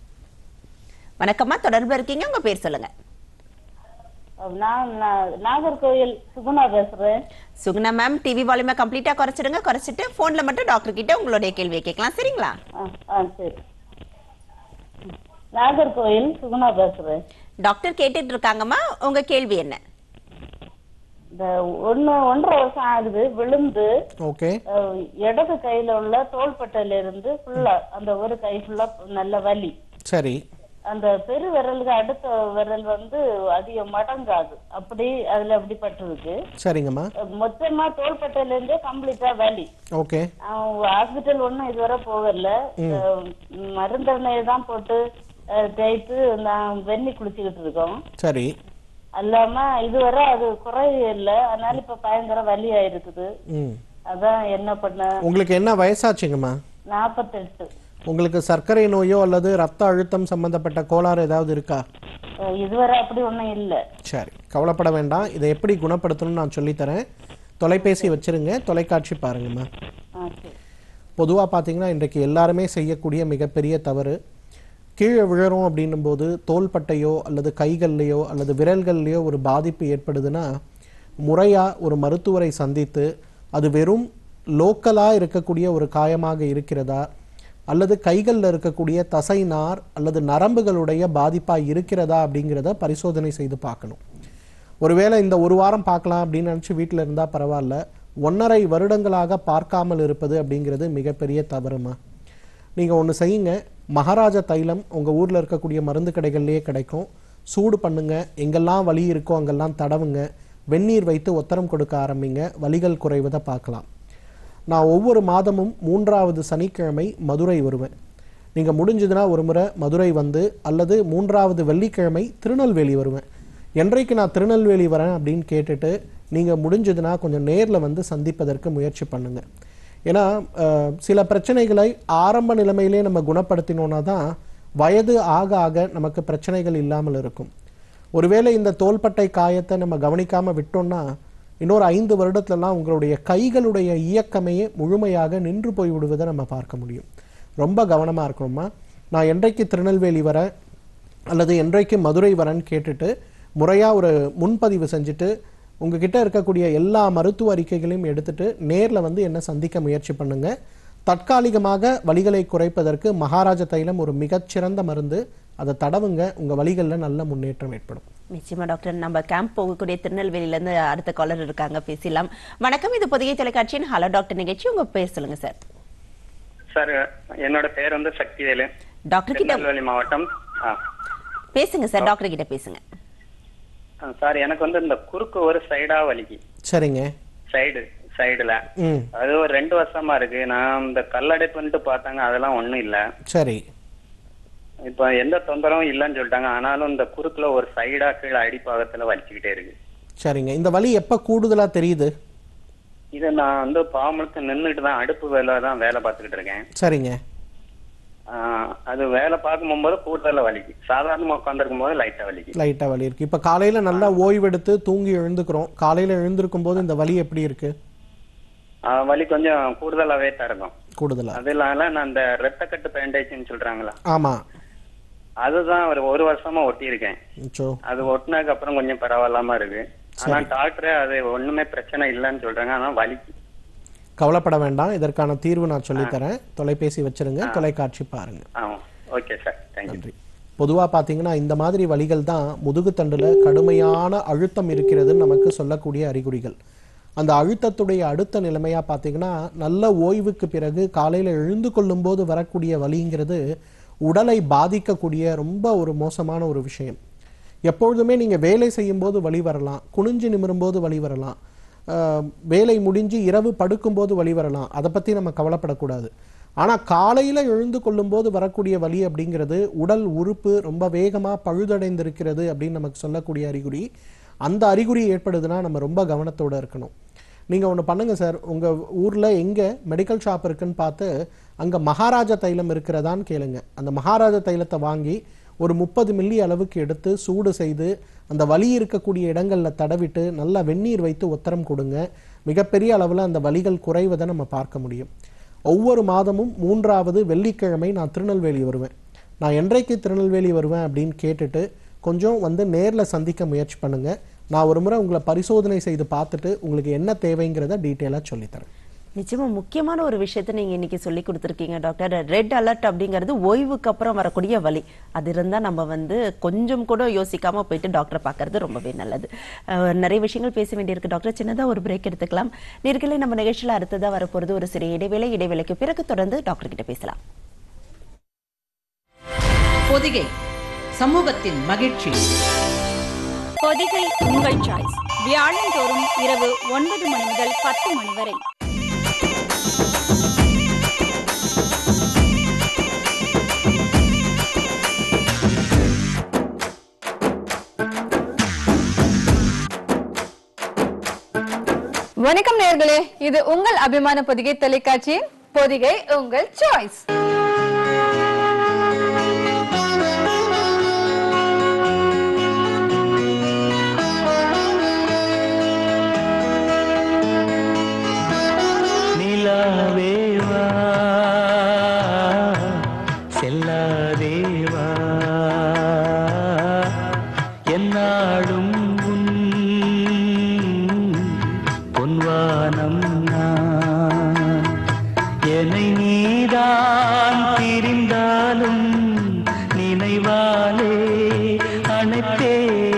வணக்கம்மா தொடர்பு இருக்கீங்க உங்க பேர் சொல்லுங்க நான் நா- நாகர்கோவில் சுகுணா பேசுறேன் சுகுணா மேம் டிவி வால்யூமை கம்ப்ளீட்டா குறைச்சிடுங்க குறைச்சிட்டு போன்ல மட்டும் டாக்டர் கிட்ட உங்களுடைய கேள்வியை கேட்கலாம் சரிங்களா ஆ, ஆ சரி நாகர்கோயில் சுகுணா பேசுறேன் டாக்டர் கேட்டுட்டு இருக்காங்கம்மா உங்க கேள்வி என்ன இந்த ஒண்ணு ஒன்றரை வருஷம் ஆகுது விழுந்து ஓகே அஹ், இடது கையில உள்ள தோள்பட்டையில இருந்து ஃபுல்லா அந்த ஒரு கை ஃபுல்லா நல்ல வலி சரி அந்த பெரு விரலுக்கு அடுத்த விரல் வந்து அதிக மடங்காது அப்படி அதுல அப்படி பட்டிருக்கு சரிங்கம்மா அஹ், மொத்தமா தோள்பட்டையில இருந்தே கம்ப்ளீட்டா வலி ஓகே ஹாஸ்பிட்டல் ஒண்ணும் இதுவரை போகல அஹ், மருந்தெண்ணெயை தான் போட்டு அஹ், தேய்த்து நான் வெந்நி குளிச்சுக்கிட்டு இருக்கோம் சரி அல்லாம இதுவரை அது குறைய இல்ல அதனால இப்ப பயங்கர வலி ஆயிருக்குது ம் அதான் என்ன பண்ண உங்களுக்கு என்ன வயசாச்சுங்கம்மா நாப்பத்தெட்டு உங்களுக்கு சர்க்கரை நோயோ அல்லது ரத்த அழுத்தம் சம்பந்தப்பட்ட கோளாறு ஏதாவது இருக்கா அஹ், இதுவரை அப்படி ஒண்ணும் இல்ல சரி கவலைப்பட வேண்டாம் இதை எப்படி குணப்படுத்தணும்னு நான் சொல்லித்தரேன் தொலைபேசி வச்சிருங்க தொலைக்காட்சி பாருங்கம்மா ஆ, சரி. பொதுவாக பார்த்தீங்கன்னா இன்றைக்கு எல்லாருமே செய்யக்கூடிய மிகப்பெரிய தவறு கீழே விழறோம் அப்படின்னும் போது தோள்பட்டையோ அல்லது கைகள்லையோ அல்லது விரல்கள்லையோ ஒரு பாதிப்பு ஏற்படுதுன்னா முறையாக ஒரு மருத்துவரை சந்தித்து அது வெறும் லோக்கலாக இருக்கக்கூடிய ஒரு காயமாக இருக்கிறதா அல்லது கைகளில் இருக்கக்கூடிய தசை நார் அல்லது நரம்புகளுடைய பாதிப்பாக இருக்கிறதா அப்படிங்கிறத பரிசோதனை செய்து பார்க்கணும் ஒருவேளை இந்த ஒரு வாரம் பார்க்கலாம் அப்படின்னு நினச்சி வீட்டில் இருந்தால் பரவாயில்ல ஒன்றரை வருடங்களாக பார்க்காமல் இருப்பது அப்படிங்கிறது மிகப்பெரிய தவறுமா நீங்கள் ஒன்று செய்யுங்க மகாராஜா தைலம் உங்கள் ஊரில் இருக்கக்கூடிய மருந்து கடைகள்லேயே கிடைக்கும் சூடு பண்ணுங்க எங்கெல்லாம் வலி இருக்கோ அங்கெல்லாம் தடவுங்க வெந்நீர் வைத்து ஒத்தரம் கொடுக்க ஆரம்பிங்க வலிகள் குறைவதை பார்க்கலாம் நான் ஒவ்வொரு மாதமும் மூன்றாவது சனிக்கிழமை மதுரை வருவேன் நீங்கள் முடிஞ்சதுன்னா ஒரு முறை மதுரை வந்து அல்லது மூன்றாவது வெள்ளிக்கிழமை திருநெல்வேலி வருவேன் என்றைக்கு நான் திருநெல்வேலி வரேன் அப்படின்னு கேட்டுட்டு நீங்கள் முடிஞ்சதுன்னா கொஞ்சம் நேரில் வந்து சந்திப்பதற்கு முயற்சி பண்ணுங்க ஏன்னா அஹ், சில பிரச்சனைகளை ஆரம்ப நிலைமையிலே நம்ம குணப்படுத்தினோன்னா தான் வயது ஆக ஆக நமக்கு பிரச்சனைகள் இல்லாமல் இருக்கும் ஒருவேளை இந்த தோள்பட்டை காயத்தை நம்ம கவனிக்காம விட்டோம்னா இன்னொரு ஐந்து வருடத்துலலாம் உங்களுடைய கைகளுடைய இயக்கமே முழுமையாக நின்று போய் விடுவதை நம்ம பார்க்க முடியும் ரொம்ப கவனமாக இருக்கணுமா நான் என்றைக்கு திருநெல்வேலி வரேன் அல்லது என்றைக்கு மதுரை வரேன்னு கேட்டுட்டு முறையாக ஒரு முன்பதிவு செஞ்சுட்டு உங்ககிட்ட இருக்கக்கூடிய எல்லா மருத்துவ அறிக்கைகளையும் எடுத்துட்டு நேரில் வந்து என்ன சந்திக்க முயற்சி பண்ணுங்க தற்காலிகமாக வலிகளை குறைப்பதற்கு மகாராஜ தைலம் ஒரு மிகச்சிறந்த மருந்து அதை தடவுங்க உங்கள் வலிகளில் நல்ல முன்னேற்றம் ஏற்படும் நிச்சயமா டாக்டர் நம்ம கேம்ப் போகக்கூடிய திருநெல்வேலியில இருந்து அடுத்த காலர் இருக்காங்க பேசலாம் வணக்கம் இது புதிய தொலைக்காட்சியின் ஹலோ டாக்டர் நிகழ்ச்சி உங்க பேர் சொல்லுங்க சார் சார் என்னோட பேர் வந்து சக்திவேலு டாக்டர் கிட்ட திருநெல்வேலி மாவட்டம் ஆ. பேசுங்க சார் டாக்டர் கிட்ட பேசுங்க ஆ, சார் எனக்கு வந்து இந்த குறுக்கு ஒரு சைடா வலிக்கு சரிங்க சைடு சைடுல ம் அது ஒரு ரெண்டு வருஷமா இருக்கு நான் இந்த கல்லடைப்புன்ட்டு பார்த்தாங்க அதெல்லாம் ஒண்ணும் இல்ல சரி இப்ப எந்த தொந்தரவும் இல்லைன்னு சொல்லிட்டாங்க ஆனாலும் இந்த குறுக்குல ஒரு சைடா கீழே அடிப்பாகத்துல வலிச்சுக்கிட்டே இருக்கு சரிங்க இந்த வலி எப்போ கூடுதலாக தெரியுது இது நான் வந்து பாவமுழுக்க நின்றுட்டு தான் அடுப்பு வேலை தான் வேலை பார்த்துக்கிட்டு இருக்கேன் சரிங்க ஆ, அது வேலை பார்க்கும் போது கூடுதலா வலிக்கு சாதாரணமா உட்காந்துருக்கும் போது லைட்டா வலிக்கு லைட்டாக வலி இருக்கு இப்போ காலையில் நல்லா ஓய்வெடுத்து தூங்கி எழுந்துக்கிறோம் காலையில் எழுந்திருக்கும் போது இந்த வலி எப்படி இருக்கு ஆ, வலி கொஞ்சம் கூடுதலாவே தான் இருக்கும் கூடுதலா அது இல்லாம நான் இந்த ரத்தக்கட்டு பேண்டேஜ்னு சொல்றாங்களா ஆமா அதுதான் ஒரு ஒரு வருஷமா ஒட்டி இருக்கேன் சோ அது ஒட்டினதுக்கு அப்புறம் கொஞ்சம் பரவாயில்லாம இருக்கு ஆனா டாக்டரே அது ஒண்ணுமே பிரச்சனை இல்லைன்னு சொல்றாங்க ஆனா வலிக்கு கவலைப்பட வேண்டாம் இதற்கான தீர்வு நான் சொல்லித்தரேன் தொலைபேசி வச்சிருங்க தொலைக்காட்சி பாருங்க ஆ ஓகே சார் தேங்க்யூ நன்றி பொதுவா பாத்தீங்கன்னா இந்த மாதிரி வலிகள் தான் முதுகுத்தண்டுல கடுமையான அழுத்தம் இருக்கிறதுன்னு நமக்கு சொல்லக்கூடிய அறிகுறிகள் அந்த அழுத்தத்துடைய அடுத்த நிலைமையா பாத்தீங்கன்னா நல்ல ஓய்வுக்கு பிறகு காலையில எழுந்து கொள்ளும் போது வரக்கூடிய வலிங்கிறது உடலை பாதிக்கக்கூடிய ரொம்ப ஒரு மோசமான ஒரு விஷயம் எப்பொழுதுமே நீங்க வேலை செய்யும் போது வலி வரலாம் குனிஞ்சு நிமிரும்போது வலி வரலாம் ஆஹ் வேலை முடிஞ்சு இரவு படுக்கும்போது வலி வரலாம் அதை பத்தி நம்ம கவலைப்படக்கூடாது ஆனா காலையில எழுந்து கொள்ளும்போது வரக்கூடிய வலி அப்படிங்கிறது உடல் உறுப்பு ரொம்ப வேகமா பழுதடைந்திருக்கிறது அப்படின்னு நமக்கு சொல்லக்கூடிய அறிகுறி அந்த அறிகுறி ஏற்படுதுன்னா நம்ம ரொம்ப கவனத்தோட இருக்கணும் நீங்க ஒண்ணு பண்ணுங்க சார் உங்க ஊர்ல எங்க மெடிக்கல் ஷாப் இருக்குன்னு பார்த்து அங்க மகாராஜா தைலம் இருக்கிறதான்னு கேளுங்க அந்த மகாராஜா தைலத்தை வாங்கி ஒரு முப்பது மில்லி அளவுக்கு எடுத்து சூடு செய்து அந்த வலி இருக்கக்கூடிய இடங்கள்ல தடவிட்டு நல்லா வெந்நீர் வைத்து உத்தரம் கொடுங்க மிகப்பெரிய அளவில் அந்த வலிகள் குறைவதை நம்ம பார்க்க முடியும் ஒவ்வொரு மாதமும் மூன்றாவது வெள்ளிக்கிழமை நான் திருநெல்வேலி வருவேன் நான் என்றைக்கு திருநெல்வேலி வருவேன் அப்படின்னு கேட்டுட்டு கொஞ்சம் வந்து நேர்ல சந்திக்க முயற்சி பண்ணுங்க நான் ஒரு முறை உங்களை பரிசோதனை செய்து பார்த்துட்டு உங்களுக்கு என்ன தேவைங்கிறத டீட்டெயிலாக சொல்லித்தரேன் நிச்சயமா முக்கியமான ஒரு விஷயத்தை நீங்க இன்னைக்கு சொல்லி கொடுத்துருக்கீங்க டாக்டர் ரெட் அலர்ட் அப்படிங்கிறது ஓய்வுக்கு அப்புறம் வரக்கூடிய வலி அது இருந்தா நம்ம வந்து கொஞ்சம் கூட யோசிக்காம போயிட்டு டாக்டரை பார்க்கறது ரொம்பவே நல்லது அஹ், நிறைய விஷயங்கள் பேச வேண்டியிருக்கு டாக்டர் சின்னதா ஒரு பிரேக் எடுத்துக்கலாம் நேர்களை நம்ம நிகழ்ச்சியில அடுத்ததா வரப்போறது ஒரு சிறிய இடைவேளை இடைவேளைக்கு பிறகு தொடர்ந்து டாக்டர் கிட்ட பேசலாம் பொதிகை சமூகத்தின் மகிழ்ச்சி பொதிகை உங்கள் சாய்ஸ் வியாழந்தோறும் இரவு ஒன்பது மணி முதல் பத்து மணி வரை வணக்கம் நேர்களே இது உங்கள் அபிமான பொதிகை தொலைக்காட்சியின் பொதிகை உங்கள் சாய்ஸ் நிலாவேவா செல்லாதேவா என்னாடும் உன் பொன்வானம் நான் என்னை நீதான் பிரிந்தாலும் நினைவாலே அணைப்பே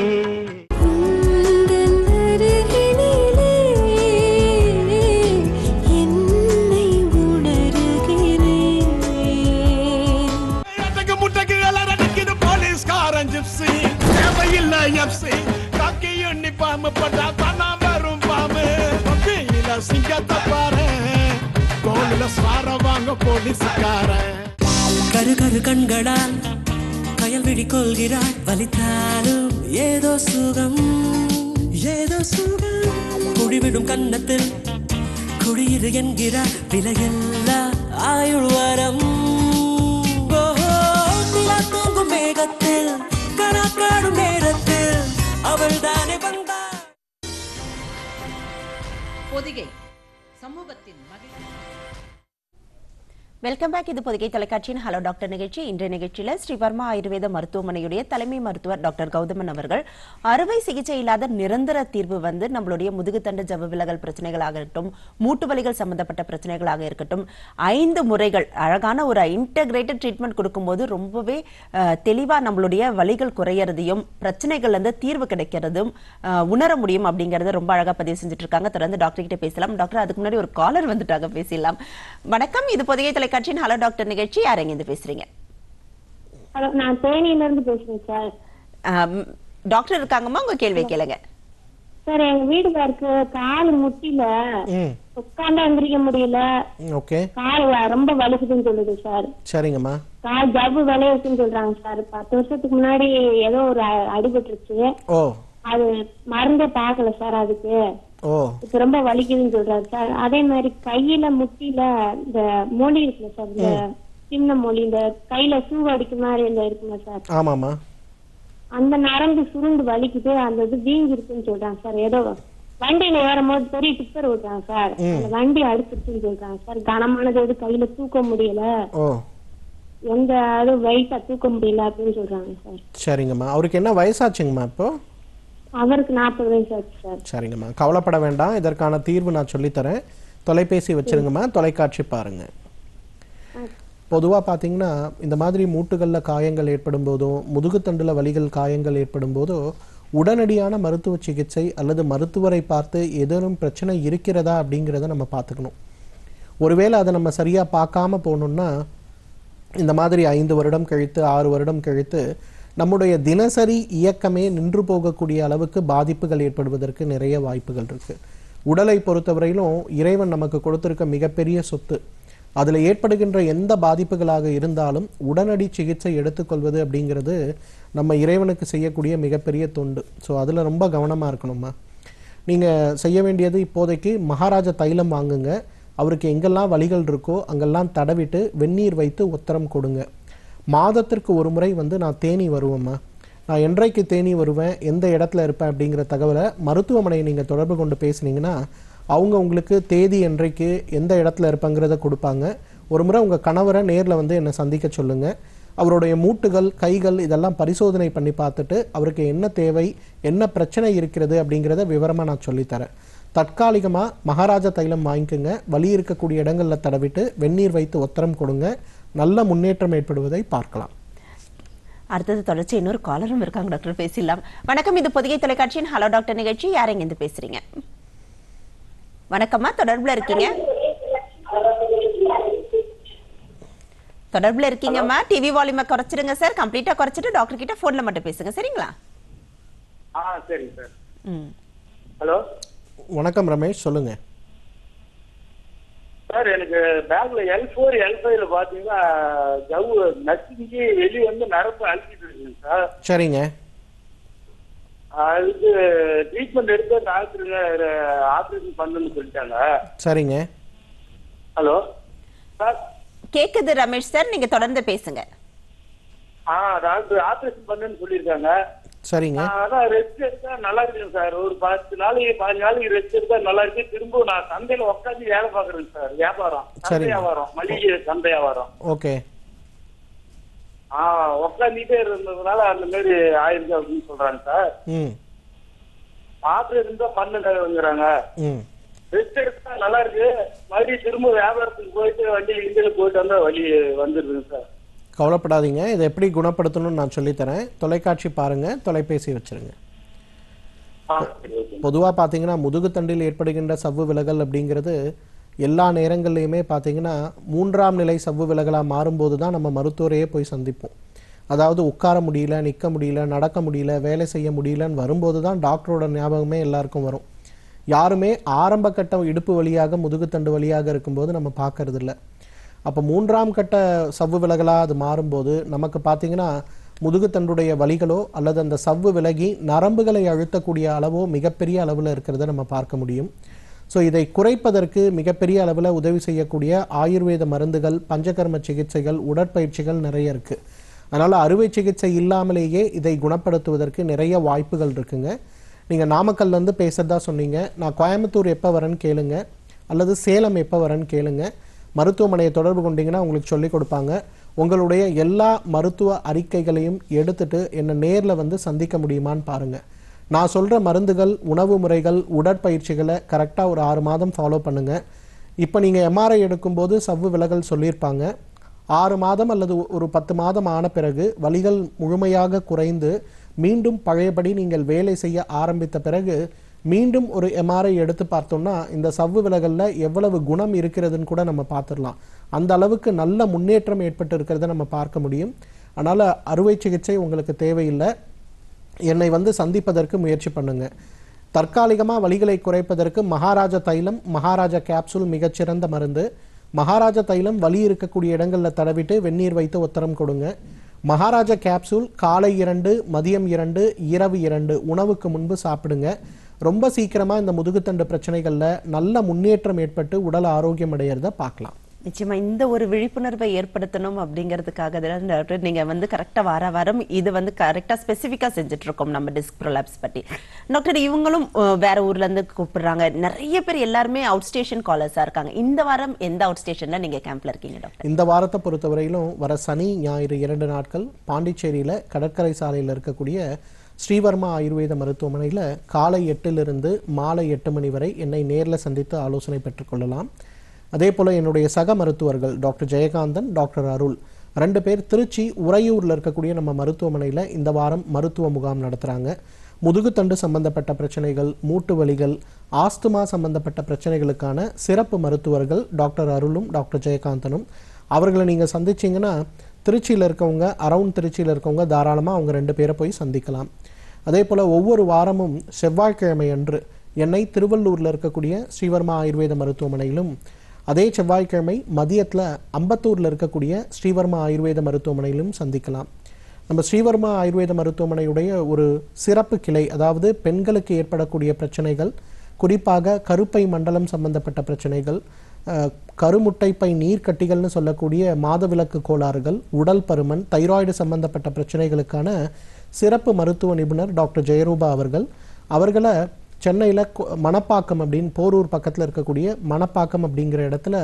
இடத்துக்கு முட்டைக்கு அலறடிக்குது போலீஸ்காரன் ஜிப்ஸி தேவையில்லை எப்சி கக்கி யூனிஃபார்ம் போட்டா தானா வரும் பாம்பு கம்பியில சிங்கத்தை பாரு தோளில சார வாங்க போலீஸ்காரன் கரு கரு கண்களால் கயல்விழி கொள்கிறாள் வலித்தாலும் ஏதோ சுகம் ஏதோ சுகம் குடிவிடும் கன்னத்தில் குடியிரு என்கிறார் விலையில்லா ஆயுள் வரம் ஓஹோ, நிலா தூங்கும் மேகத்தில் கணக்காடும் நேரத்தில் அவள் தானே வந்தாள் பொதிகை சமூகத்தின் மகிழ்ச்சி வெல்கம் பேக் இது பொதுகை தொலைக்காட்சியின் ஹலோ டாக்டர் நிகழ்ச்சி இன்றைய நிகழ்ச்சியில ஸ்ரீவர்மா ஆயுர்வேத மருத்துவமனையுடைய தலைமை மருத்துவர் டாக்டர் கௌதமன் அவர்கள் அறுவை சிகிச்சை இல்லாத நிரந்தர தீர்வு வந்து நம்மளுடைய முதுகுத்தண்டு ஜவ்வு விலகல் பிரச்சனைகளாக இருக்கட்டும் மூட்டு வலிகள் சம்பந்தப்பட்ட பிரச்சனைகளாக இருக்கட்டும் ஐந்து முறைகள் அழகான ஒரு இன்டகிரேட்டட் ட்ரீட்மெண்ட் கொடுக்கும்போது ரொம்பவே அஹ், தெளிவா நம்மளுடைய வலிகள் குறையறதையும் பிரச்சனைகள்ல இருந்து தீர்வு கிடைக்கிறதும் அஹ், உணர முடியும் அப்படிங்கறத ரொம்ப அழகா பதிவு செஞ்சுட்டு இருக்காங்க தொடர்ந்து டாக்டர் கிட்ட பேசலாம் டாக்டர் அதுக்கு முன்னாடி ஒரு காலர் வந்துட்டாங்க பேசலாம் வணக்கம் இது பொதிகை தொலைக்காட்சியின் ஹலோ டாக்டர் நிகழ்ச்சி யாரெங்க இருந்து பேசுறீங்க ஹலோ நான் தேனியில இருந்து பேசுறேன் சார் ஆம், டாக்டர் இருக்காங்கம்மா உங்க கேள்வி கேளுங்க சார் எங்க வீட்டுக்காருக்கு கால் முட்டில ம் உட்கார்ந்து எந்திரிக்க முடியல ஓகே கால் வ- ரொம்ப வலிக்குதுன்னு சொல்லுது சார் சரிங்கம்மா கால் ஜவ்வு விளையுதுன்னு சொல்றாங்க சார் பத்து வருஷத்துக்கு முன்னாடி ஏதோ ஒரு அ- அடிபட்டுருச்சு ஓ அது மருந்தே பார்க்கல சார் அதுக்கு ஓ இப்ப ரொம்ப வலிக்குதுன்னு சொல்றாரு சார் அதே மாதிரி கையில முட்டில இந்த மொழி இருக்குல்ல சார் இந்த சின்ன மொழி இந்த கையில சூ அடிக்க மாதிரி இந்த இருக்குல்ல சார் ஆமாம்மா அந்த நரம்பு சுருண்டு வலிக்குது அந்த இது வீங்கி இருக்குன்னு சொல்றாங்க சார் ஏதோ வண்டியில ஏறும்போது பெரிய டிப்பர் விடுறாங்க சார் அந்த வண்டி அடுத்துருச்சுன்னு சொல்றாங்க சார் கனமானது எது கையில தூக்க முடியல ஓ எந்த அது வெயிட்டா தூக்க முடியல அப்படின்னு சொல்றாங்க சார் சரிங்கம்மா அவருக்கு என்ன வயசாச்சுங்கம்மா இப்போ அவருக்கு நாற்பது வயசு ஆச்சு சார் சரிங்கம்மா கவலைப்பட வேண்டாம் இதற்கான தீர்வு நான் சொல்லித்தரேன் தொலைபேசி வச்சிருங்கம்மா தொலைக்காட்சி பாருங்க பொதுவாக பார்த்தீங்கன்னா இந்த மாதிரி மூட்டுகளில் காயங்கள் ஏற்படும் போதோ முதுகுத்தண்டில் வலிகள் காயங்கள் ஏற்படும் போதோ உடனடியான மருத்துவ சிகிச்சை அல்லது மருத்துவரை பார்த்து ஏதேனும் பிரச்சனை இருக்கிறதா அப்படிங்கிறத நம்ம பார்த்துக்கணும் ஒருவேளை அதை நம்ம சரியாக பார்க்காம போகணுன்னா இந்த மாதிரி ஐந்து வருடம் கழித்து ஆறு வருடம் கழித்து நம்முடைய தினசரி இயக்கமே நின்று போகக்கூடிய அளவுக்கு பாதிப்புகள் ஏற்படுவதற்கு நிறைய வாய்ப்புகள் இருக்கு உடலை பொறுத்தவரையிலும் இறைவன் நமக்கு கொடுத்திருக்க மிகப்பெரிய சொத்து அதில் ஏற்படுகின்ற எந்த பாதிப்புகளாக இருந்தாலும் உடனடி சிகிச்சை எடுத்துக்கொள்வது அப்படிங்கிறது நம்ம இறைவனுக்கு செய்யக்கூடிய மிகப்பெரிய தொண்டு ஸோ அதில் ரொம்ப கவனமாக இருக்கணும்மா நீங்கள் செய்ய வேண்டியது இப்போதைக்கு மகாராஜா தைலம் வாங்குங்க அவருக்கு எங்கெல்லாம் வலிகள் இருக்கோ அங்கெல்லாம் தடவிட்டு வெந்நீர் வைத்து உத்தரம் கொடுங்க மாதத்திற்கு ஒரு முறை வந்து நான் தேனி வருவேம்மா நான் என்றைக்கு தேனி வருவேன் எந்த இடத்துல இருப்பேன் அப்படிங்கிற தகவலை மருத்துவமனையை நீங்கள் தொடர்பு கொண்டு பேசுனீங்கன்னா அவங்க உங்களுக்கு தேதி என்றைக்கு எந்த இடத்துல இருப்பேங்கிறத கொடுப்பாங்க ஒரு முறை உங்கள் கணவரை நேரில் வந்து என்னை சந்திக்க சொல்லுங்கள் அவருடைய மூட்டுகள் கைகள் இதெல்லாம் பரிசோதனை பண்ணி பார்த்துட்டு அவருக்கு என்ன தேவை என்ன பிரச்சனை இருக்கிறது அப்படிங்கிறத விவரமாக நான் சொல்லித்தரேன் தற்காலிகமாக மகாராஜா தைலம் வாங்கிக்கோங்க வலி இருக்கக்கூடிய இடங்களில் தடவிட்டு வெந்நீர் வைத்து ஒத்தரம் கொடுங்க நல்ல முன்னேற்றம் ஏற்படுவதை பார்க்கலாம் அடுத்தது தொடர்ச்சி இன்னொரு காலரும் இருக்காங்க டாக்டர் பேசிடலாம் வணக்கம் இது பொதிகை தொலைக்காட்சியின் ஹலோ டாக்டர் நிகழ்ச்சி யார் இருந்து பேசுறீங்க வணக்கம்மா தொடர்புல இருக்கீங்க தொடர்புல இருக்கீங்கம்மா டிவி வால்யூமை குறைச்சிடுங்க சார் கம்ப்ளீட்டா குறைச்சிட்டு டாக்டர் கிட்ட போன்ல மட்டும் பேசுங்க சரிங்களா ஆ சரிங்க சார் ம் ஹலோ வணக்கம் ரமேஷ் சொல்லுங்கள் சார் எனக்கு பேக்ல எல் ஃபோர் எல் ஃபைவ்ல பாத்தீங்கன்னா ஜவ்வு நசுங்கி வெளியே வந்து நரம்பு அழுத்திட்டு இருக்குங்க சார் சரிங்க அதுக்கு ட்ரீட்மெண்ட் எடுத்து டாக்டருங்க ஆப்ரேஷன் பண்ணணும்னு சொல்லிட்டாங்க சரிங்க ஹலோ சார் கேக்குது ரமேஷ் சார் நீங்க தொடர்ந்து பேசுங்க ஆ டாக்டர் ஆப்ரேஷன் பண்ணுன்னு சொல்லியிருக்காங்க சரிங்க நான் அதான் ரெஸ்ட் எடுத்தா நல்லா இருக்குங்க சார் ஒரு பத்து நாளைக்கு பதினஞ்சு நாளைக்கு ரெஸ்ட் எடுத்தா நல்லா இருக்கு திரும்ப நான் சந்தையில உட்காந்து வேலை பாக்குறேங்க சார் வியாபாரம் சந்தை சரிங்க. வியாபாரம் மளிகை சந்தை வியாபாரம் ஓகே ஆ உட்காந்துட்டே இருந்ததுனால அந்த மாதிரி ஆயிருக்கு அப்படின்னு சொல்றாங்க சார் ம் ஆப்ரேஷன் தான் பண்ணுங்கிறாங்க ம் ரெஸ்ட் எடுத்தா நல்லா இருக்கு மறுபடியும் திரும்ப வியாபாரத்துக்கு போயிட்டு வண்டி இந்தியில போயிட்டு வந்தா வழி வந்துருதுங்க சார் கவலைப்படாதீங்க இதை எப்படி குணப்படுத்தணும்னு நான் சொல்லித்தரேன் தொலைக்காட்சி பாருங்கள் தொலைபேசி வச்சுருங்க ஆ சரி ஓகே பொதுவாக பார்த்தீங்கன்னா முதுகுத்தண்டில் ஏற்படுகின்ற சவ்வு விலகல் அப்படிங்கிறது எல்லா நேரங்கள்லையுமே பார்த்தீங்கன்னா மூன்றாம் நிலை சவ்வு விலகலாக மாறும்போது தான் நம்ம மருத்துவரையே போய் சந்திப்போம் அதாவது உட்கார முடியல நிற்க முடியல நடக்க முடியல வேலை செய்ய முடியலன்னு வரும்போது தான் டாக்டரோட ஞாபகமே எல்லாருக்கும் வரும் யாருமே ஆரம்ப கட்ட இடுப்பு வழியாக முதுகுத்தண்டு வழியாக இருக்கும்போது நம்ம பார்க்கறது இல்ல அப்போ மூன்றாம் கட்ட சவ்வு விலகலாக அது மாறும்போது நமக்கு பார்த்தீங்கன்னா முதுகுத்தண்டுடைய வலிகளோ அல்லது அந்த சவ்வு விலகி நரம்புகளை அழுத்தக்கூடிய அளவோ மிகப்பெரிய அளவில் இருக்கிறத நம்ம பார்க்க முடியும் ஸோ இதை குறைப்பதற்கு மிகப்பெரிய அளவில் உதவி செய்யக்கூடிய ஆயுர்வேத மருந்துகள் பஞ்சகர்ம சிகிச்சைகள் உடற்பயிற்சிகள் நிறைய இருக்குது அதனால் அறுவை சிகிச்சை இல்லாமலேயே இதை குணப்படுத்துவதற்கு நிறைய வாய்ப்புகள் இருக்குங்க நீங்கள் நாமக்கல்லேருந்து பேசுகிறதா சொன்னீங்க நான் கோயம்புத்தூர் எப்போ வரேன்னு கேளுங்க அல்லது சேலம் எப்போ வரேன்னு கேளுங்க மருத்துவமனையை தொடர்பு கொண்டீங்கன்னா உங்களுக்கு சொல்லிக் கொடுப்பாங்க உங்களுடைய எல்லா மருத்துவ அறிக்கைகளையும் எடுத்துட்டு என்னை நேரில் வந்து சந்திக்க முடியுமான்னு பாருங்கள் நான் சொல்கிற மருந்துகள் உணவு முறைகள் உடற்பயிற்சிகளை கரெக்டாக ஒரு ஆறு மாதம் ஃபாலோ பண்ணுங்கள் இப்போ நீங்கள் எம்ஆர்ஐ எடுக்கும்போது சவ்வு விலகல் சொல்லியிருப்பாங்க ஆறு மாதம் அல்லது ஒரு பத்து மாதம் ஆன பிறகு வலிகள் முழுமையாக குறைந்து மீண்டும் பழையபடி நீங்கள் வேலை செய்ய ஆரம்பித்த பிறகு மீண்டும் ஒரு எம்ஆர்ஐ எடுத்து பார்த்தோம்னா இந்த சவ்வு விலகலில் எவ்வளவு குணம் இருக்கிறதுன்னு கூட நம்ம பார்த்துடலாம் அந்த அளவுக்கு நல்ல முன்னேற்றம் ஏற்பட்டு இருக்கிறத நம்ம பார்க்க முடியும் அதனால் அறுவை சிகிச்சை உங்களுக்கு தேவையில்லை என்னை வந்து சந்திப்பதற்கு முயற்சி பண்ணுங்க தற்காலிகமாக வலிகளை குறைப்பதற்கு மகாராஜா தைலம் மகாராஜா கேப்சூல் மிகச்சிறந்த மருந்து மகாராஜா தைலம் வலி இருக்கக்கூடிய இடங்களில் தடவிட்டு வெந்நீர் வைத்து உத்தரம் கொடுங்க மகாராஜா கேப்சூல் காலை இரண்டு மதியம் இரண்டு இரவு இரண்டு உணவுக்கு முன்பு சாப்பிடுங்க ரொம்ப சீக்கிரமாக இந்த முதுகுத்தண்டு பிரச்சனைகளில் நல்ல முன்னேற்றம் ஏற்பட்டு உடல் ஆரோக்கியம் அடையிறத பார்க்கலாம் நிச்சயமா இந்த ஒரு விழிப்புணர்வை ஏற்படுத்தணும் அப்படிங்கிறதுக்காக தான் டாக்டர் நீங்க வந்து கரெக்டா வார வாரம் இது வந்து கரெக்டா ஸ்பெசிஃபிக்கா செஞ்சுட்டு இருக்கோம் நம்ம டிஸ்க் ப்ரோலாப்ஸ் பத்தி டாக்டர் இவங்களும் அஹ், வேற ஊர்ல இருந்து கூப்பிடுறாங்க நிறைய பேர் எல்லாருமே அவுட் ஸ்டேஷன் காலர்ஸா இருக்காங்க இந்த வாரம் எந்த அவுட் ஸ்டேஷன்ல நீங்க கேம்ப்ல இருக்கீங்க டாக்டர் இந்த வாரத்தை பொறுத்தவரையிலும் வர சனி ஞாயிறு இரண்டு நாட்கள் பாண்டிச்சேரியில் கடற்கரை சாலையில் இருக்கக்கூடிய ஸ்ரீவர்மா ஆயுர்வேத மருத்துவமனையில் காலை எட்டிலிருந்து மாலை எட்டு மணி வரை என்னை நேரில் சந்தித்து ஆலோசனை பெற்றுக்கொள்ளலாம் அதே போல் என்னுடைய சக மருத்துவர்கள் டாக்டர் ஜெயகாந்தன் டாக்டர் அருள் ரெண்டு பேர் திருச்சி உறையூரில் இருக்கக்கூடிய நம்ம மருத்துவமனையில் இந்த வாரம் மருத்துவ முகாம் நடத்துகிறாங்க முதுகுத்தண்டு சம்பந்தப்பட்ட பிரச்சனைகள் மூட்டு வலிகள் ஆஸ்துமா சம்பந்தப்பட்ட பிரச்சனைகளுக்கான சிறப்பு மருத்துவர்கள் டாக்டர் அருளும் டாக்டர் ஜெயகாந்தனும் அவர்களை நீங்கள் சந்திச்சீங்கன்னா திருச்சியில் இருக்கவங்க அரவுண்ட் திருச்சியில் இருக்கவங்க தாராளமாக அவங்க ரெண்டு பேரை போய் சந்திக்கலாம் அதே போல் ஒவ்வொரு வாரமும் செவ்வாய்க்கிழமை அன்று என்னை திருவள்ளூரில் இருக்கக்கூடிய ஸ்ரீவர்மா ஆயுர்வேத மருத்துவமனையிலும் அதே செவ்வாய்க்கிழமை மதியத்தில் அம்பத்தூரில் இருக்கக்கூடிய ஸ்ரீவர்மா ஆயுர்வேத மருத்துவமனையிலும் சந்திக்கலாம் நம்ம ஸ்ரீவர்மா ஆயுர்வேத மருத்துவமனையுடைய ஒரு சிறப்பு கிளை அதாவது பெண்களுக்கு ஏற்படக்கூடிய பிரச்சனைகள் குறிப்பாக கருப்பை மண்டலம் சம்பந்தப்பட்ட பிரச்சனைகள் அஹ், கருமுட்டைப்பை நீர்க்கட்டிகள்னு சொல்லக்கூடிய மாதவிலக்கு கோளாறுகள் உடல் பருமன் தைராய்டு சம்பந்தப்பட்ட பிரச்சனைகளுக்கான சிறப்பு மருத்துவ நிபுணர் டாக்டர் ஜெயரூபா அவர்கள் அவர்களை சென்னையில் மணப்பாக்கம் அப்படின்னு போரூர் பக்கத்தில் இருக்கக்கூடிய மணப்பாக்கம் அப்படிங்கிற இடத்துல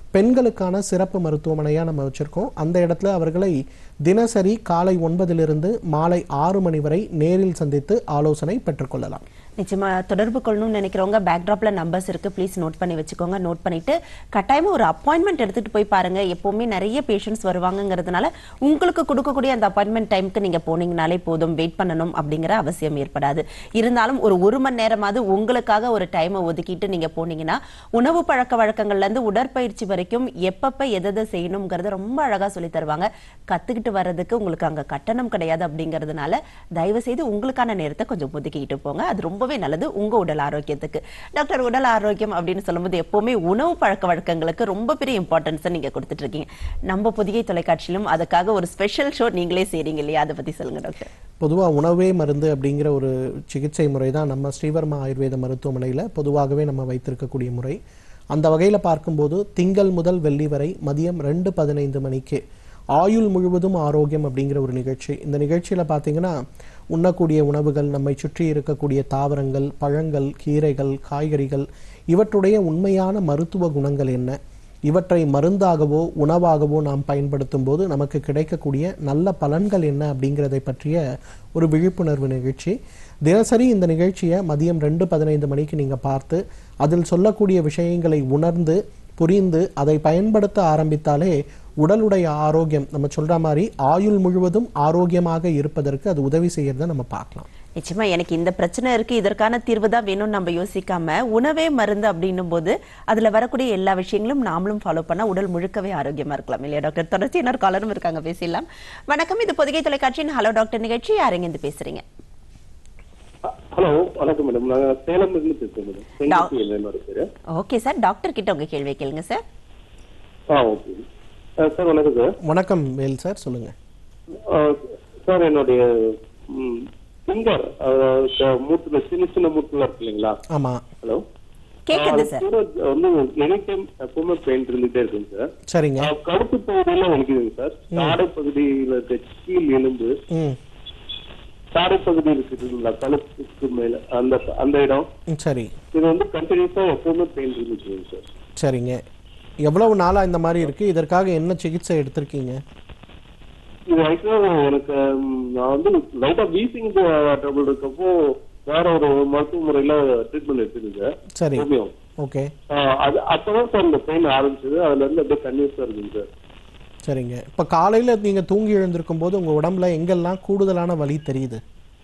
பெண்களுக்கான சிறப்பு மருத்துவமனையாக நம்ம வச்சுருக்கோம் அந்த இடத்துல அவர்களை தினசரி காலை ஒன்பதிலிருந்து மாலை ஆறு மணி வரை நேரில் சந்தித்து ஆலோசனை பெற்றுக்கொள்ளலாம் நிச்சயமா தொடர்பு கொள்ளணும்னு நினைக்கிறவங்க பேக்ராப்ல நம்பர்ஸ் இருக்கு ப்ளீஸ் நோட் பண்ணி வச்சுக்கோங்க நோட் பண்ணிட்டு கட்டாயமா ஒரு அப்பாயின்மெண்ட் எடுத்துட்டு போய் பாருங்க எப்பவுமே நிறைய பேஷண்ட்ஸ் வருவாங்கங்கிறதுனால உங்களுக்கு கொடுக்கக்கூடிய அந்த அப்பாயின்மெண்ட் டைம்க்கு நீங்க போனீங்கனாலே போதும் வெயிட் பண்ணணும் அப்படிங்கிற அவசியம் ஏற்படாது இருந்தாலும் ஒரு ஒரு மணி நேரமாவது உங்களுக்காக ஒரு டைமை ஒதுக்கிட்டு நீங்க போனீங்கன்னா உணவு பழக்க வழக்கங்கள்ல இருந்து உடற்பயிற்சி வரைக்கும் எப்பப்ப எதை செய்யணுங்கிறத ரொம்ப அழகா சொல்லி தருவாங்க கத்துக்கிட்டு வர்றதுக்கு உங்களுக்கு அங்க கட்டணம் கிடையாது அப்படிங்கிறதுனால தயவு செய்து உங்களுக்கான நேரத்தை கொஞ்சம் ஒதுக்கிட்டு போங்க அது ரொம்பவே நல்லது உங்க உடல் ஆரோக்கியத்துக்கு டாக்டர் உடல் ஆரோக்கியம் அப்படின்னு சொல்லும்போது எப்பவுமே உணவு பழக்க வழக்கங்களுக்கு ரொம்ப பெரிய இம்பார்ட்டன்ஸ் நீங்க கொடுத்துட்டு இருக்கீங்க நம்ம புதிய தொலைக்காட்சியிலும் அதுக்காக ஒரு ஸ்பெஷல் ஷோ நீங்களே செய்றீங்க இல்லையா அதை பத்தி சொல்லுங்க டாக்டர் பொதுவாக உணவே மருந்து அப்படிங்கிற ஒரு சிகிச்சை முறை தான் நம்ம ஸ்ரீவர்மா ஆயுர்வேத மருத்துவமனையில் பொதுவாகவே நம்ம வைத்திருக்கக்கூடிய முறை அந்த வகையில் பார்க்கும்போது திங்கள் முதல் வெள்ளி வரை மதியம் ரெண்டு பதினைந்து மணிக்கு ஆயுள் முழுவதும் ஆரோக்கியம் அப்படிங்கிற ஒரு நிகழ்ச்சி இந்த நிகழ்ச்சியில் பார்த்தீங்கன்னா உண்ணக்கூடிய உணவுகள் நம்மை சுற்றி இருக்கக்கூடிய தாவரங்கள் பழங்கள் கீரைகள் காய்கறிகள் இவற்றுடைய உண்மையான மருத்துவ குணங்கள் என்ன இவற்றை மருந்தாகவோ உணவாகவோ நாம் பயன்படுத்தும் போது நமக்கு கிடைக்கக்கூடிய நல்ல பலன்கள் என்ன அப்படிங்கிறதை பற்றிய ஒரு விழிப்புணர்வு நிகழ்ச்சி தினசரி இந்த நிகழ்ச்சியை மதியம் ரெண்டு பதினைந்து மணிக்கு நீங்கள் பார்த்து அதில் சொல்லக்கூடிய விஷயங்களை உணர்ந்து புரிந்து அதை பயன்படுத்த ஆரம்பித்தாலே உடலுடைய ஆரோக்கியம் நம்ம சொல்ற மாதிரி ஆயுள் முழுவதும் ஆரோக்கியமாக இருப்பதற்கு அது உதவி செய்யறதை நம்ம பார்க்கலாம் நிச்சயமா எனக்கு இந்த பிரச்சனை இருக்கு இதற்கான தீர்வு தான் வேணும்னு நம்ம யோசிக்காம உணவே மருந்து அப்படின்னும் போது அதுல வரக்கூடிய எல்லா விஷயங்களும் நாமளும் ஃபாலோ பண்ணா உடல் முழுக்கவே ஆரோக்கியமா இருக்கலாம் இல்லையா டாக்டர் தொடர்ச்சி இன்னொரு காலரும் இருக்காங்க பேசிடலாம் வணக்கம் இது பொதிகை தொலைக்காட்சியின் ஹலோ டாக்டர் நிகழ்ச்சி யாருங்க இருந்து பேசுறீங்க ஹலோ வணக்கம் மேடம் நாங்க சேலம் இருந்து பேசுறோம் மேடம் செங்கோட்டையில் என்னோட பேரு ஓகே சார் டாக்டர் கிட்ட உங்க கேள்வி கேளுங்க சார் ஆ ஓகே சார் வணக்கம் சார் வணக்கம் வேல் சார் சொல்லுங்க சார் என்னுடைய ஃபிங்கர் மூட்டுல சின்ன சின்ன மூட்டுல இருக்கு இல்லைங்களா ஆமா ஹலோ கேக்குது சார் வந்து எனி டைம் எப்பவுமே பெயின் இருந்துட்டே இருக்குங்க சார் சரிங்க ஆஹ் கழுத்து பகுதியில வலிக்குதுங்க சார் தாடை பகுதியில இருக்க கீழ் எலும்பு ம் தாடை பகுதி இருக்குதுங்களா கழுத்துக்கு மேல அந்த அந்த இடம் ம், சரி இது வந்து கண்டினியூஸா எப்பவுமே பெயின் இருந்துச்சுங்க சார் சரிங்க எவ்வளவு நாளா இந்த மாதிரி இருக்கு இதற்காக என்ன சிகிச்சை எடுத்திருக்கீங்க இது ஆக்சுவலா எனக்கு ம், நான் வந்து லைட்டா வீசிங் ட்ரபிள் இருக்கப்போ வேற ஒரு மருத்துவ முறையில ட்ரீட்மெண்ட் எடுத்துருங்க சரி ஹோமியோ ஓகே அது அப்பதான் சார் இந்த பெயின் ஆரம்பிச்சது அதுல இருந்து அப்படியே கன்யூஸா இருக்குங்க சார் சரிங்க இப்போ காலையில நீங்க தூங்கி எழுந்திருக்கும் போது உங்க உடம்புல எங்கெல்லாம் கூடுதலான வலி தெரியுது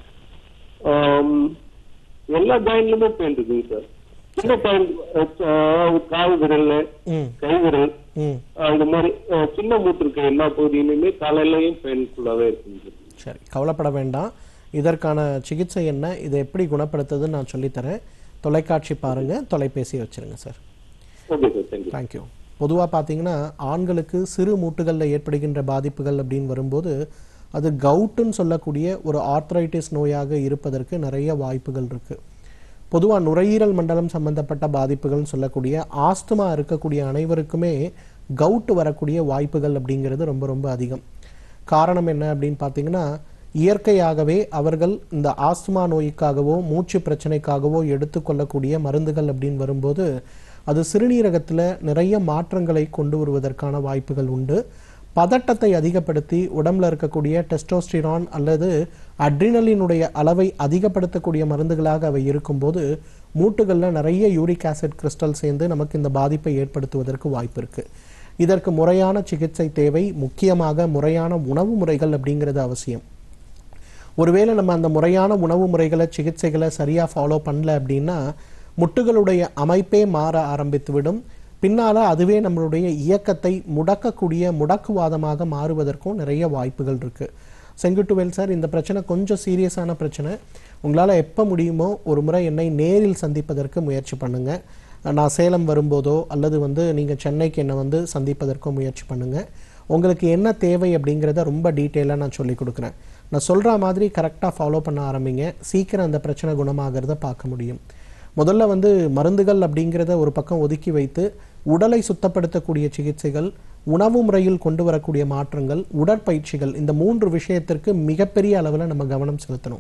ஆம், எல்லா ஜாயின்லுமே பெயின் இருக்குங்க சார் சின்ன பெயின் கால் விரல் ம் கை விரல் ம் ஆஹ் இந்த மாதிரி ஆஹ் சின்ன மூட்டு இருக்க எல்லா பகுதியிலுமே காலையிலயும் பெயின் ஃபுல்லாவே இருக்குங்க சார் சரி கவலைப்பட வேண்டாம் இதற்கான சிகிச்சை என்ன இதை எப்படி குணப்படுத்துதுன்னு நான் சொல்லித்தரேன் தொலைக்காட்சி பாருங்க தொலைபேசி வச்சிருங்க sir okay sir thank you thank you பொதுவாக பார்த்தீங்கன்னா ஆண்களுக்கு சிறு மூட்டுகளில் ஏற்படுகின்ற பாதிப்புகள் அப்படின்னு வரும்போது அது கவுட்டுன்னு சொல்லக்கூடிய ஒரு ஆர்த்ரைட்டிஸ் நோயாக இருப்பதற்கு நிறைய வாய்ப்புகள் இருக்குது பொதுவாக நுரையீரல் மண்டலம் சம்பந்தப்பட்ட பாதிப்புகள்னு சொல்லக்கூடிய ஆஸ்துமா இருக்கக்கூடிய அனைவருக்குமே கவுட் வரக்கூடிய வாய்ப்புகள் அப்படிங்கிறது ரொம்ப ரொம்ப அதிகம் காரணம் என்ன அப்படின்னு பார்த்தீங்கன்னா இயற்கையாகவே அவர்கள் இந்த ஆஸ்துமா நோய்க்காகவோ மூச்சு பிரச்சனைக்காகவோ எடுத்துக்கொள்ளக்கூடிய மருந்துகள் அப்படின்னு வரும்போது அது சிறுநீரகத்தில் நிறைய மாற்றங்களை கொண்டு வருவதற்கான வாய்ப்புகள் உண்டு பதட்டத்தை அதிகப்படுத்தி உடம்புல இருக்கக்கூடிய டெஸ்டோஸ்டிரான் அல்லது அட்ரினலினுடைய அளவை அதிகப்படுத்தக்கூடிய மருந்துகளாக அவை இருக்கும்போது மூட்டுகளில் நிறைய யூரிக் ஆசிட் கிறிஸ்டல் சேர்ந்து நமக்கு இந்த பாதிப்பை ஏற்படுத்துவதற்கு வாய்ப்பு இருக்குது இதற்கு முறையான சிகிச்சை தேவை முக்கியமாக முறையான உணவு முறைகள் அப்படிங்கிறது அவசியம் ஒருவேளை நம்ம அந்த முறையான உணவு முறைகளை சிகிச்சைகளை சரியாக ஃபாலோ பண்ணல அப்படின்னா முட்டுகளுடைய அமைப்பே மாற ஆரம்பித்துவிடும் பின்னால அதுவே நம்மளுடைய இயக்கத்தை முடக்கக்கூடிய முடக்குவாதமாக மாறுவதற்கும் நிறைய வாய்ப்புகள் இருக்கு செங்குட்டுவேல் சார் இந்த பிரச்சனை கொஞ்சம் சீரியஸான பிரச்சனை உங்களால் எப்போ முடியுமோ ஒரு முறை என்னை நேரில் சந்திப்பதற்கு முயற்சி பண்ணுங்க நான் சேலம் வரும்போதோ அல்லது வந்து நீங்கள் சென்னைக்கு என்னை வந்து சந்திப்பதற்கோ முயற்சி பண்ணுங்க உங்களுக்கு என்ன தேவை அப்படிங்கிறத ரொம்ப டீட்டெயிலாக நான் சொல்லி கொடுக்குறேன் நான் சொல்கிற மாதிரி கரெக்டாக ஃபாலோ பண்ண ஆரம்பிங்க சீக்கிரம் அந்த பிரச்சனை குணமாகிறத பார்க்க முடியும் முதல்ல வந்து மருந்துகள் அப்படிங்கிறத ஒரு பக்கம் ஒதுக்கி வைத்து உடலை சுத்தப்படுத்தக்கூடிய சிகிச்சைகள் உணவு முறையில் கொண்டு வரக்கூடிய மாற்றங்கள் உடற்பயிற்சிகள் இந்த மூன்று விஷயத்திற்கு மிகப்பெரிய அளவில் நம்ம கவனம் செலுத்தணும்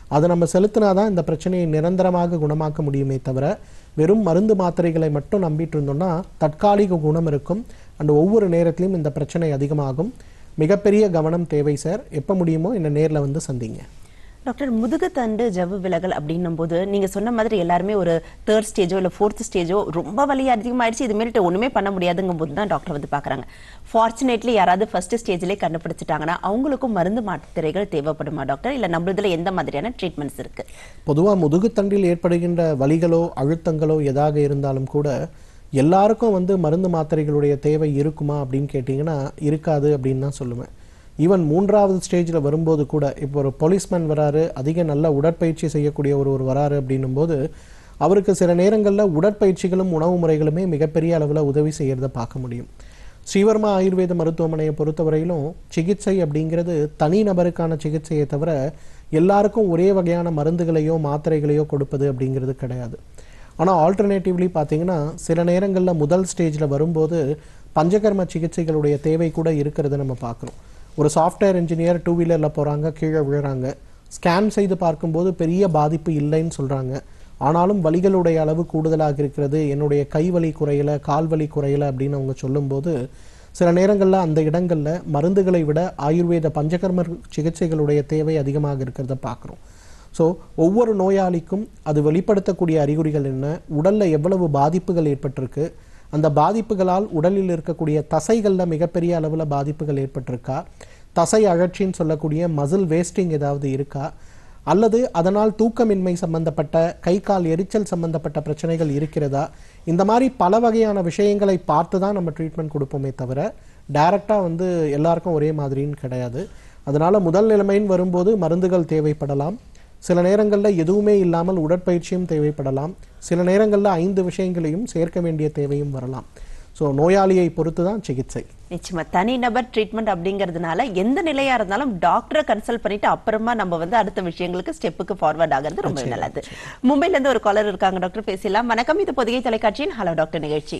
அதை நம்ம செலுத்தினாதான் இந்த பிரச்சனையை நிரந்தரமாக குணமாக்க முடியுமே தவிர வெறும் மருந்து மாத்திரைகளை மட்டும் நம்பிட்டு இருந்தோம்னா தற்காலிக குணம் இருக்கும் அண்ட் ஒவ்வொரு நேரத்திலையும் இந்த பிரச்சனை அதிகமாகும் மிகப்பெரிய கவனம் தேவை சார் எப்போ முடியுமோ என்ன நேரில் வந்து சந்திங்க டாக்டர் முதுகுத்தண்டு ஜவ்வு விலகல் அப்படின்னும் போது நீங்க சொன்ன மாதிரி எல்லாருமே ஒரு தேர்ட் ஸ்டேஜோ இல்ல ஃபோர்த் ஸ்டேஜோ ரொம்ப வலி அதிகமாயிடுச்சு இது மேலிட்டு ஒண்ணுமே பண்ண முடியாதுங்கும் போது தான் டாக்டர் வந்து பாக்குறாங்க ஃபார்ச்சுனேட்லி யாராவது ஃபர்ஸ்ட் ஸ்டேஜ்லேயே கண்டுபிடிச்சிட்டாங்கன்னா அவங்களுக்கும் மருந்து மாத்திரைகள் தேவைப்படுமா டாக்டர் இல்ல நம்மளதுல எந்த மாதிரியான ட்ரீட்மெண்ட்ஸ் இருக்கு பொதுவாக முதுகுத்தண்டில் ஏற்படுகின்ற வலிகளோ அழுத்தங்களோ எதாக இருந்தாலும் கூட எல்லாருக்கும் வந்து மருந்து மாத்திரைகளுடைய தேவை இருக்குமா அப்படின்னு கேட்டிங்கன்னா இருக்காது அப்படின்னு தான் சொல்லுவேன் ஈவன் மூன்றாவது ஸ்டேஜில் வரும்போது கூட இப்போ ஒரு போலீஸ்மேன் வராரு அதிக நல்ல உடற்பயிற்சி செய்யக்கூடிய ஒருவர் வராரு அப்படின்னும் போது அவருக்கு சில நேரங்களில் உடற்பயிற்சிகளும் உணவு முறைகளுமே மிகப்பெரிய அளவில் உதவி செய்கிறத பார்க்க முடியும் ஸ்ரீவர்மா ஆயுர்வேத மருத்துவமனையை பொறுத்தவரையிலும் சிகிச்சை அப்படிங்கிறது தனி நபருக்கான சிகிச்சையை தவிர எல்லாருக்கும் ஒரே வகையான மருந்துகளையோ மாத்திரைகளையோ கொடுப்பது அப்படிங்கிறது கிடையாது ஆனால் ஆல்டர்னேட்டிவ்லி பார்த்தீங்கன்னா சில நேரங்களில் முதல் ஸ்டேஜில் வரும்போது பஞ்சகர்ம சிகிச்சைகளுடைய தேவை கூட இருக்கிறத நம்ம பார்க்குறோம் ஒரு சாஃப்ட்வேர் இன்ஜினியர் டூ வீலரில் போகிறாங்க கீழே விழுறாங்க ஸ்கேன் செய்து பார்க்கும்போது பெரிய பாதிப்பு இல்லைன்னு சொல்கிறாங்க ஆனாலும் வலிகளுடைய அளவு கூடுதலாக இருக்கிறது என்னுடைய கை வலி குறையல கால் வலி குறையல அப்படின்னு அவங்க சொல்லும்போது சில நேரங்களில் அந்த இடங்களில் மருந்துகளை விட ஆயுர்வேத பஞ்சகர்ம சிகிச்சைகளுடைய தேவை அதிகமாக இருக்கிறத பார்க்குறோம் ஸோ ஒவ்வொரு நோயாளிக்கும் அது வெளிப்படுத்தக்கூடிய அறிகுறிகள் என்ன உடலில் எவ்வளவு பாதிப்புகள் ஏற்பட்டிருக்கு அந்த பாதிப்புகளால் உடலில் இருக்கக்கூடிய தசைகளில் மிகப்பெரிய அளவில் பாதிப்புகள் ஏற்பட்டிருக்கா தசை அழற்சின்னு சொல்லக்கூடிய மசில் வேஸ்டிங் ஏதாவது இருக்கா அல்லது அதனால் தூக்கமின்மை சம்பந்தப்பட்ட கை கால் எரிச்சல் சம்பந்தப்பட்ட பிரச்சனைகள் இருக்கிறதா இந்த மாதிரி பல வகையான விஷயங்களை பார்த்து தான் நம்ம ட்ரீட்மெண்ட் கொடுப்போமே தவிர டைரெக்டாக வந்து எல்லாருக்கும் ஒரே மாதிரின்னு கிடையாது அதனால் முதல் நிலைமைன்னு வரும்போது மருந்துகள் தேவைப்படலாம் சில நேரங்களில் எதுவுமே இல்லாமல் உடற்பயிற்சியும் தேவைப்படலாம் சில நேரங்களில் ஐந்து விஷயங்களையும் சேர்க்க வேண்டிய தேவையும் வரலாம் ஸோ நோயாளியை பொறுத்து தான் சிகிச்சை நிச்சயமா தனிநபர் ட்ரீட்மெண்ட் அப்படிங்கிறதுனால எந்த நிலையா இருந்தாலும் டாக்டரை கன்சல்ட் பண்ணிட்டு அப்புறமா நம்ம வந்து அடுத்த விஷயங்களுக்கு ஸ்டெப்புக்கு ஃபார்வர்ட் ஆகிறது ரொம்ப நிச்சயம், நல்லது மும்பைல இருந்து ஒரு காலர் இருக்காங்க டாக்டர் பேசலாம் வணக்கம் இது பொதிகை தொலைக்காட்சியின் ஹலோ டாக்டர் நிகழ்ச்சி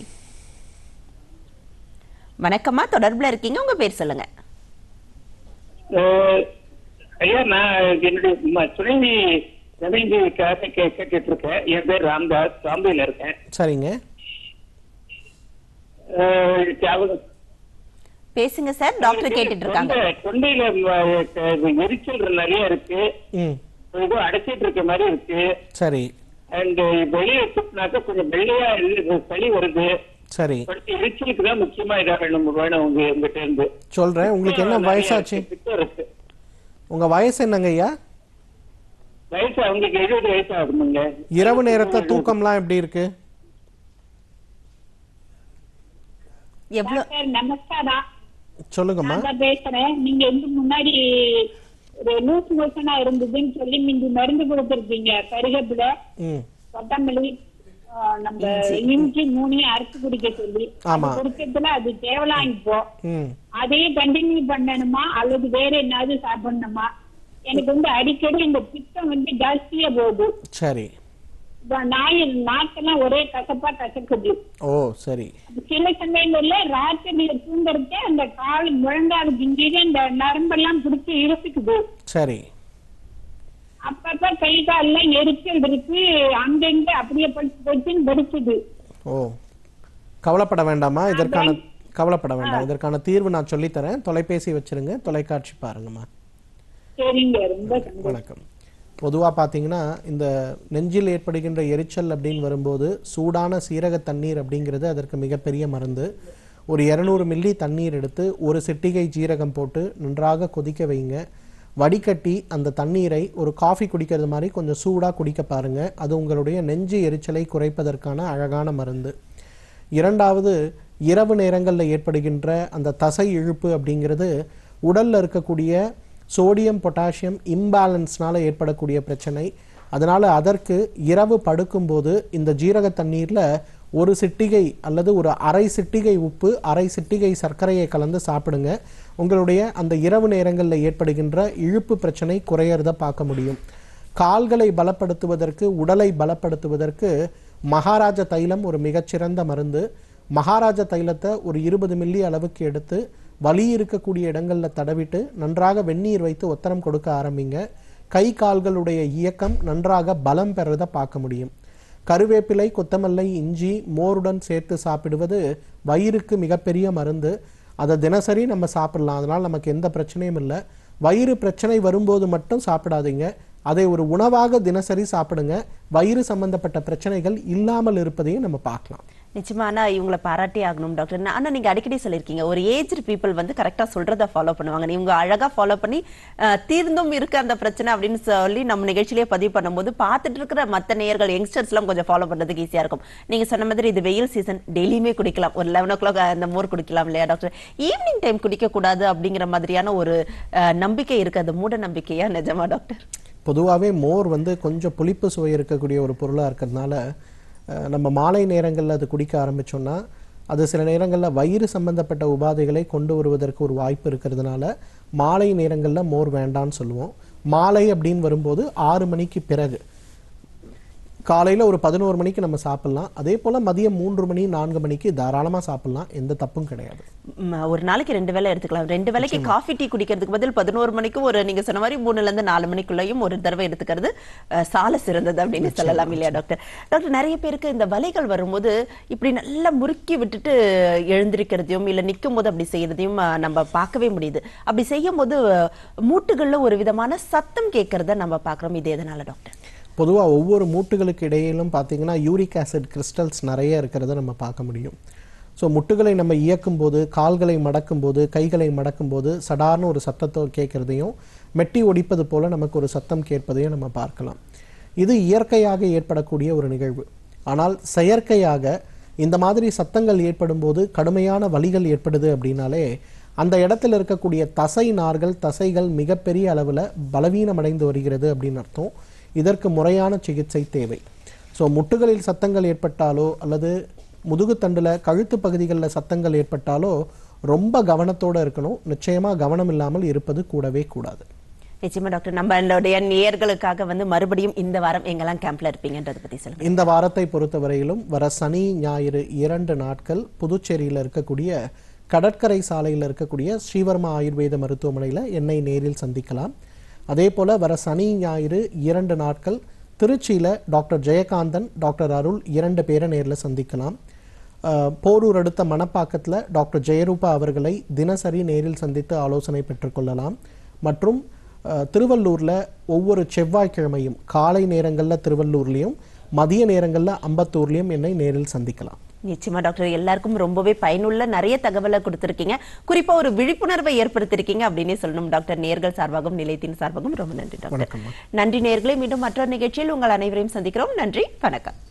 வணக்கம்மா தொடர்புல இருக்கீங்க உங்க பேர் சொல்லுங்க அஹ், ஐயா நான் என்னுடைய ம- துணைவி ரவீந்திரக்காக கே கேட்டுட்டு இருக்கேன் என் பேர் ராம்தாஸ் பாம்பேல இருக்கேன் சரிங்க அஹ், அவங்க பேசுங்க சார் டாக்டர் கேட்டுட்டு இருக்காங்க தொண்டை- தொண்டையில ம- க- எரிச்சல் நிறைய இருக்கு ம் ஏதோ அடைச்சிட்டு இருக்க மாதிரி இருக்கு சரி அண்ட் வெளியே துப்புனாக்க கொஞ்சம் வெள்ளையா இருக்கு, சளி வருது சரி படுத்து எரிச்சலுக்கு தான் முக்கியமா இதா வேணும் வேணும் உங்க உங்ககிட்ட இருந்து சொல்கிறேன் உங்களுக்கு என்ன நிறைய வயசாச்சு இருக்கு, பித்தம் இருக்கு உங்கள் வயசு என்னங்க ஐயா வயசு அவங்களுக்கு எழுபது வயசு ஆகுதுங்க இரவு நேரத்துல தூக்கம்லாம் எப்படி இருக்கு எவ்வளவு டாக்டர் நமஸ்காரம் சொல்லுங்கம்மா நான் தான் பேசுறேன் நீங்க வந்து முன்னாடி ஒரு லூஸ் மோஷனா இருந்ததுன்னு சொல்லி நீங்க மருந்து கொடுத்துருக்கீங்க கருகப்புல ம் கொத்தமல்லி ஆ, நம்ம இஞ்சி மூணையும் அரைச்சு குடிக்க சொல்லி ஆமா. அது குடிக்கிறதுல அது தேவலாம் இப்போ ம் அதையே கண்டினியூ பண்ணணுமா அல்லது வேற என்னது சாப்பிடணுமா எனக்கு வந்து அடிக்கடி இந்த பித்தம் வந்து ஜாஸ்தியா போகுது சரி இப்ப நாய் நாக்கெல்லாம் ஒரே கசப்பா கசக்குது ஓ சரி சில சமயங்கள்ல ராத்திரியில தூங்குறதே அந்த கால் முழங்கால் கிஞ்சிட்டு அந்த நரம்பெல்லாம் பிடிச்சி இழுத்துக்குது சரி அப்பப்ப கை கால்லாம் எரிச்சல் இருக்கு அங்கங்க அப்படியே படிச்சு போச்சுன்னு படிச்சுது ஓ கவலைப்பட வேண்டாமா இதற்கான கவலைப்பட வேண்டாம் இதற்கான தீர்வு நான் சொல்லித்தரேன் தொலைபேசி வச்சிருங்க தொலைக்காட்சி பாருங்கம்மா சரிங்க ரொம்ப சந்தோஷம். வணக்கம் பொதுவாக பார்த்தீங்கன்னா இந்த நெஞ்சில் ஏற்படுகின்ற எரிச்சல் அப்படின்னு வரும்போது சூடான சீரக தண்ணீர் அப்படிங்கிறது அதற்கு மிகப்பெரிய மருந்து ஒரு இரநூறு மில்லி தண்ணீர் எடுத்து ஒரு சிட்டிகை ஜீரகம் போட்டு நன்றாக கொதிக்க வைங்க வடிகட்டி அந்த தண்ணீரை ஒரு காஃபி குடிக்கிறது மாதிரி கொஞ்சம் சூடாக குடிக்க பாருங்க அது உங்களுடைய நெஞ்சு எரிச்சலை குறைப்பதற்கான அழகான மருந்து இரண்டாவது இரவு நேரங்களில் ஏற்படுகின்ற அந்த தசை இழுப்பு அப்படிங்கிறது உடல்ல இருக்கக்கூடிய சோடியம் பொட்டாசியம் இம்பேலன்ஸ்னால ஏற்படக்கூடிய பிரச்சனை அதனால அதற்கு இரவு படுக்கும்போது இந்த ஜீரக தண்ணீர்ல ஒரு சிட்டிகை அல்லது ஒரு அரை சிட்டிகை உப்பு அரை சிட்டிகை சர்க்கரையை கலந்து சாப்பிடுங்க உங்களுடைய அந்த இரவு நேரங்களில் ஏற்படுகின்ற இழுப்பு பிரச்சனை குறையறத பார்க்க முடியும் கால்களை பலப்படுத்துவதற்கு உடலை பலப்படுத்துவதற்கு மகாராஜ தைலம் ஒரு மிகச்சிறந்த மருந்து மகாராஜ தைலத்தை ஒரு இருபது மில்லி அளவுக்கு எடுத்து வலி இருக்கக்கூடிய இடங்களில் தடவிட்டு நன்றாக வெந்நீர் வைத்து ஒத்தரம் கொடுக்க ஆரம்பிங்க கை கால்களுடைய இயக்கம் நன்றாக பலம் பெறதை பார்க்க முடியும் கருவேப்பிலை கொத்தமல்லி இஞ்சி மோருடன் சேர்த்து சாப்பிடுவது வயிறுக்கு மிகப்பெரிய மருந்து அதை தினசரி நம்ம சாப்பிடலாம் அதனால் நமக்கு எந்த பிரச்சனையும் இல்லை வயிறு பிரச்சனை வரும்போது மட்டும் சாப்பிடாதீங்க அதை ஒரு உணவாக தினசரி சாப்பிடுங்க வயிறு சம்பந்தப்பட்ட பிரச்சனைகள் இல்லாமல் இருப்பதையும் நம்ம பார்க்கலாம் நிச்சயமா ஆனா இவங்களை பாராட்டி ஆகணும் டாக்டர் நான் ஆனா நீங்க அடிக்கடி சொல்லியிருக்கீங்க ஒரு ஏஜ் பீப்புள் வந்து கரெக்டா சொல்றத ஃபாலோ பண்ணுவாங்க இவங்க அழகா ஃபாலோ பண்ணி அஹ், தீர்ந்தும் இருக்கு அந்த பிரச்சனை அப்படின்னு சொல்லி நம்ம நிகழ்ச்சியிலேயே பதிவு பண்ணும்போது பார்த்துட்டு இருக்கிற மத்த நேயர்கள் யங்ஸ்டர்ஸ் எல்லாம் கொஞ்சம் ஃபாலோ பண்றதுக்கு ஈஸியா இருக்கும் நீங்க சொன்ன மாதிரி இது வெயில் சீசன் டெய்லியுமே குடிக்கலாம் ஒரு லெவன் ஓ கிளாக் அந்த மோர் குடிக்கலாம் இல்லையா டாக்டர் ஈவினிங் டைம் குடிக்க கூடாது அப்படிங்கிற மாதிரியான ஒரு அஹ், நம்பிக்கை இருக்கு அது மூட நம்பிக்கையா நிஜமா டாக்டர் பொதுவாகவே மோர் வந்து கொஞ்சம் புளிப்பு சுவை இருக்கக்கூடிய ஒரு பொருளாக இருக்கிறதுனால அஹ், நம்ம மாலை நேரங்களில் அது குடிக்க ஆரம்பிச்சோம்னா அது சில நேரங்களில் வயிறு சம்பந்தப்பட்ட உபாதைகளை கொண்டு வருவதற்கு ஒரு வாய்ப்பு இருக்கிறதுனால மாலை நேரங்களில் மோர் வேண்டான்னு சொல்லுவோம் மாலை அப்படின்னு வரும்போது ஆறு மணிக்கு பிறகு காலையில் ஒரு பதினோரு மணிக்கு நம்ம சாப்பிட்லாம் அதே போல் மதியம் மூன்று மணி நான்கு மணிக்கு தாராளமாக சாப்பிட்லாம் எந்த தப்பும் கிடையாது ம், ஒரு நாளைக்கு ரெண்டு வேளை எடுத்துக்கலாம் ரெண்டு வேளைக்கு காஃபி டீ குடிக்கிறதுக்கு பதில் பதினோரு மணிக்கு ஒரு நீங்க சொன்ன மாதிரி மூணுல இருந்து நாலு மணிக்குள்ளேயும் ஒரு தடவை எடுத்துக்கிறது அஹ், சால சிறந்தது அப்படின்னு சொல்லலாம் இல்லையா டாக்டர் டாக்டர் நிறைய பேருக்கு இந்த வலிகள் வரும்போது இப்படி நல்லா முறுக்கி விட்டுட்டு எழுந்திருக்கிறதையும் இல்ல நிற்கும் போது அப்படி செய்யறதையும் அஹ், நம்ம பார்க்கவே முடியுது அப்படி செய்யும் போது அஹ், மூட்டுகள்ல ஒரு விதமான சத்தம் கேட்கறத நம்ம பார்க்கறோம் இது எதனால டாக்டர் பொதுவாக ஒவ்வொரு மூட்டுகளுக்கு இடையிலும் பார்த்தீங்கன்னா யூரிக் ஆசிட் கிறிஸ்டல்ஸ் நிறைய இருக்கிறத நம்ம பார்க்க முடியும் ஸோ முட்டுகளை நம்ம இயக்கும் போது கால்களை மடக்கும் போது கைகளை மடக்கும் போது சடார்னு ஒரு சத்தத்தை கேட்குறதையும் மெட்டி ஒடிப்பது போல நமக்கு ஒரு சத்தம் கேட்பதையும் நம்ம பார்க்கலாம் இது இயற்கையாக ஏற்படக்கூடிய ஒரு நிகழ்வு ஆனால் செயற்கையாக இந்த மாதிரி சத்தங்கள் ஏற்படும் போது கடுமையான வலிகள் ஏற்படுது அப்படின்னாலே அந்த இடத்துல இருக்கக்கூடிய தசை நார்கள் தசைகள் மிகப்பெரிய அளவில் பலவீனமடைந்து வருகிறது அப்படின்னு அர்த்தம் இதற்கு முறையான சிகிச்சை தேவை ஸோ முட்டுகளில் சத்தங்கள் ஏற்பட்டாலோ அல்லது முதுகுத்தண்டில் கழுத்து பகுதிகளில் சத்தங்கள் ஏற்பட்டாலோ ரொம்ப கவனத்தோடு இருக்கணும் நிச்சயமாக கவனம் இல்லாமல் இருப்பது கூடவே கூடாது நிச்சயமா டாக்டர் நம்மளுடைய நேயர்களுக்காக வந்து மறுபடியும் இந்த வாரம் எங்கெல்லாம் கேம்ப்ல இருப்பீங்கன்றதை பத்தி சொல்லுங்க இந்த வாரத்தை பொறுத்தவரையிலும் வர சனி ஞாயிறு இரண்டு நாட்கள் புதுச்சேரியில் இருக்கக்கூடிய கடற்கரை சாலையில் இருக்கக்கூடிய ஸ்ரீவர்மா ஆயுர்வேத மருத்துவமனையில் என்னை நேரில் சந்திக்கலாம் அதே போல் வர சனி ஞாயிறு இரண்டு நாட்கள் திருச்சியில் டாக்டர் ஜெயகாந்தன் டாக்டர் அருள் இரண்டு பேரை நேரில் சந்திக்கலாம் அஹ், போரூர் அடுத்த மணப்பாக்கத்தில் டாக்டர் ஜெயரூபா அவர்களை தினசரி நேரில் சந்தித்து ஆலோசனை பெற்றுக்கொள்ளலாம் மற்றும் அஹ், திருவள்ளூரில் ஒவ்வொரு செவ்வாய்க்கிழமையும் காலை நேரங்களில் திருவள்ளூர்லேயும் மதிய நேரங்களில் அம்பத்தூர்லேயும் என்னை நேரில் சந்திக்கலாம் நிச்சயமா டாக்டர் எல்லாருக்கும் ரொம்பவே பயனுள்ள நிறைய தகவலை கொடுத்திருக்கீங்க குறிப்பா ஒரு விழிப்புணர்வை ஏற்படுத்திருக்கீங்க அப்படின்னே சொல்லணும் டாக்டர் நேர்கள் சார்பாகவும் நிலையத்தின் சார்பாகவும் ரொம்ப நன்றி டாக்டர் நன்றி நேர்களே மீண்டும் மற்றொரு நிகழ்ச்சியில் உங்கள் அனைவரையும் சந்திக்கிறோம் நன்றி வணக்கம்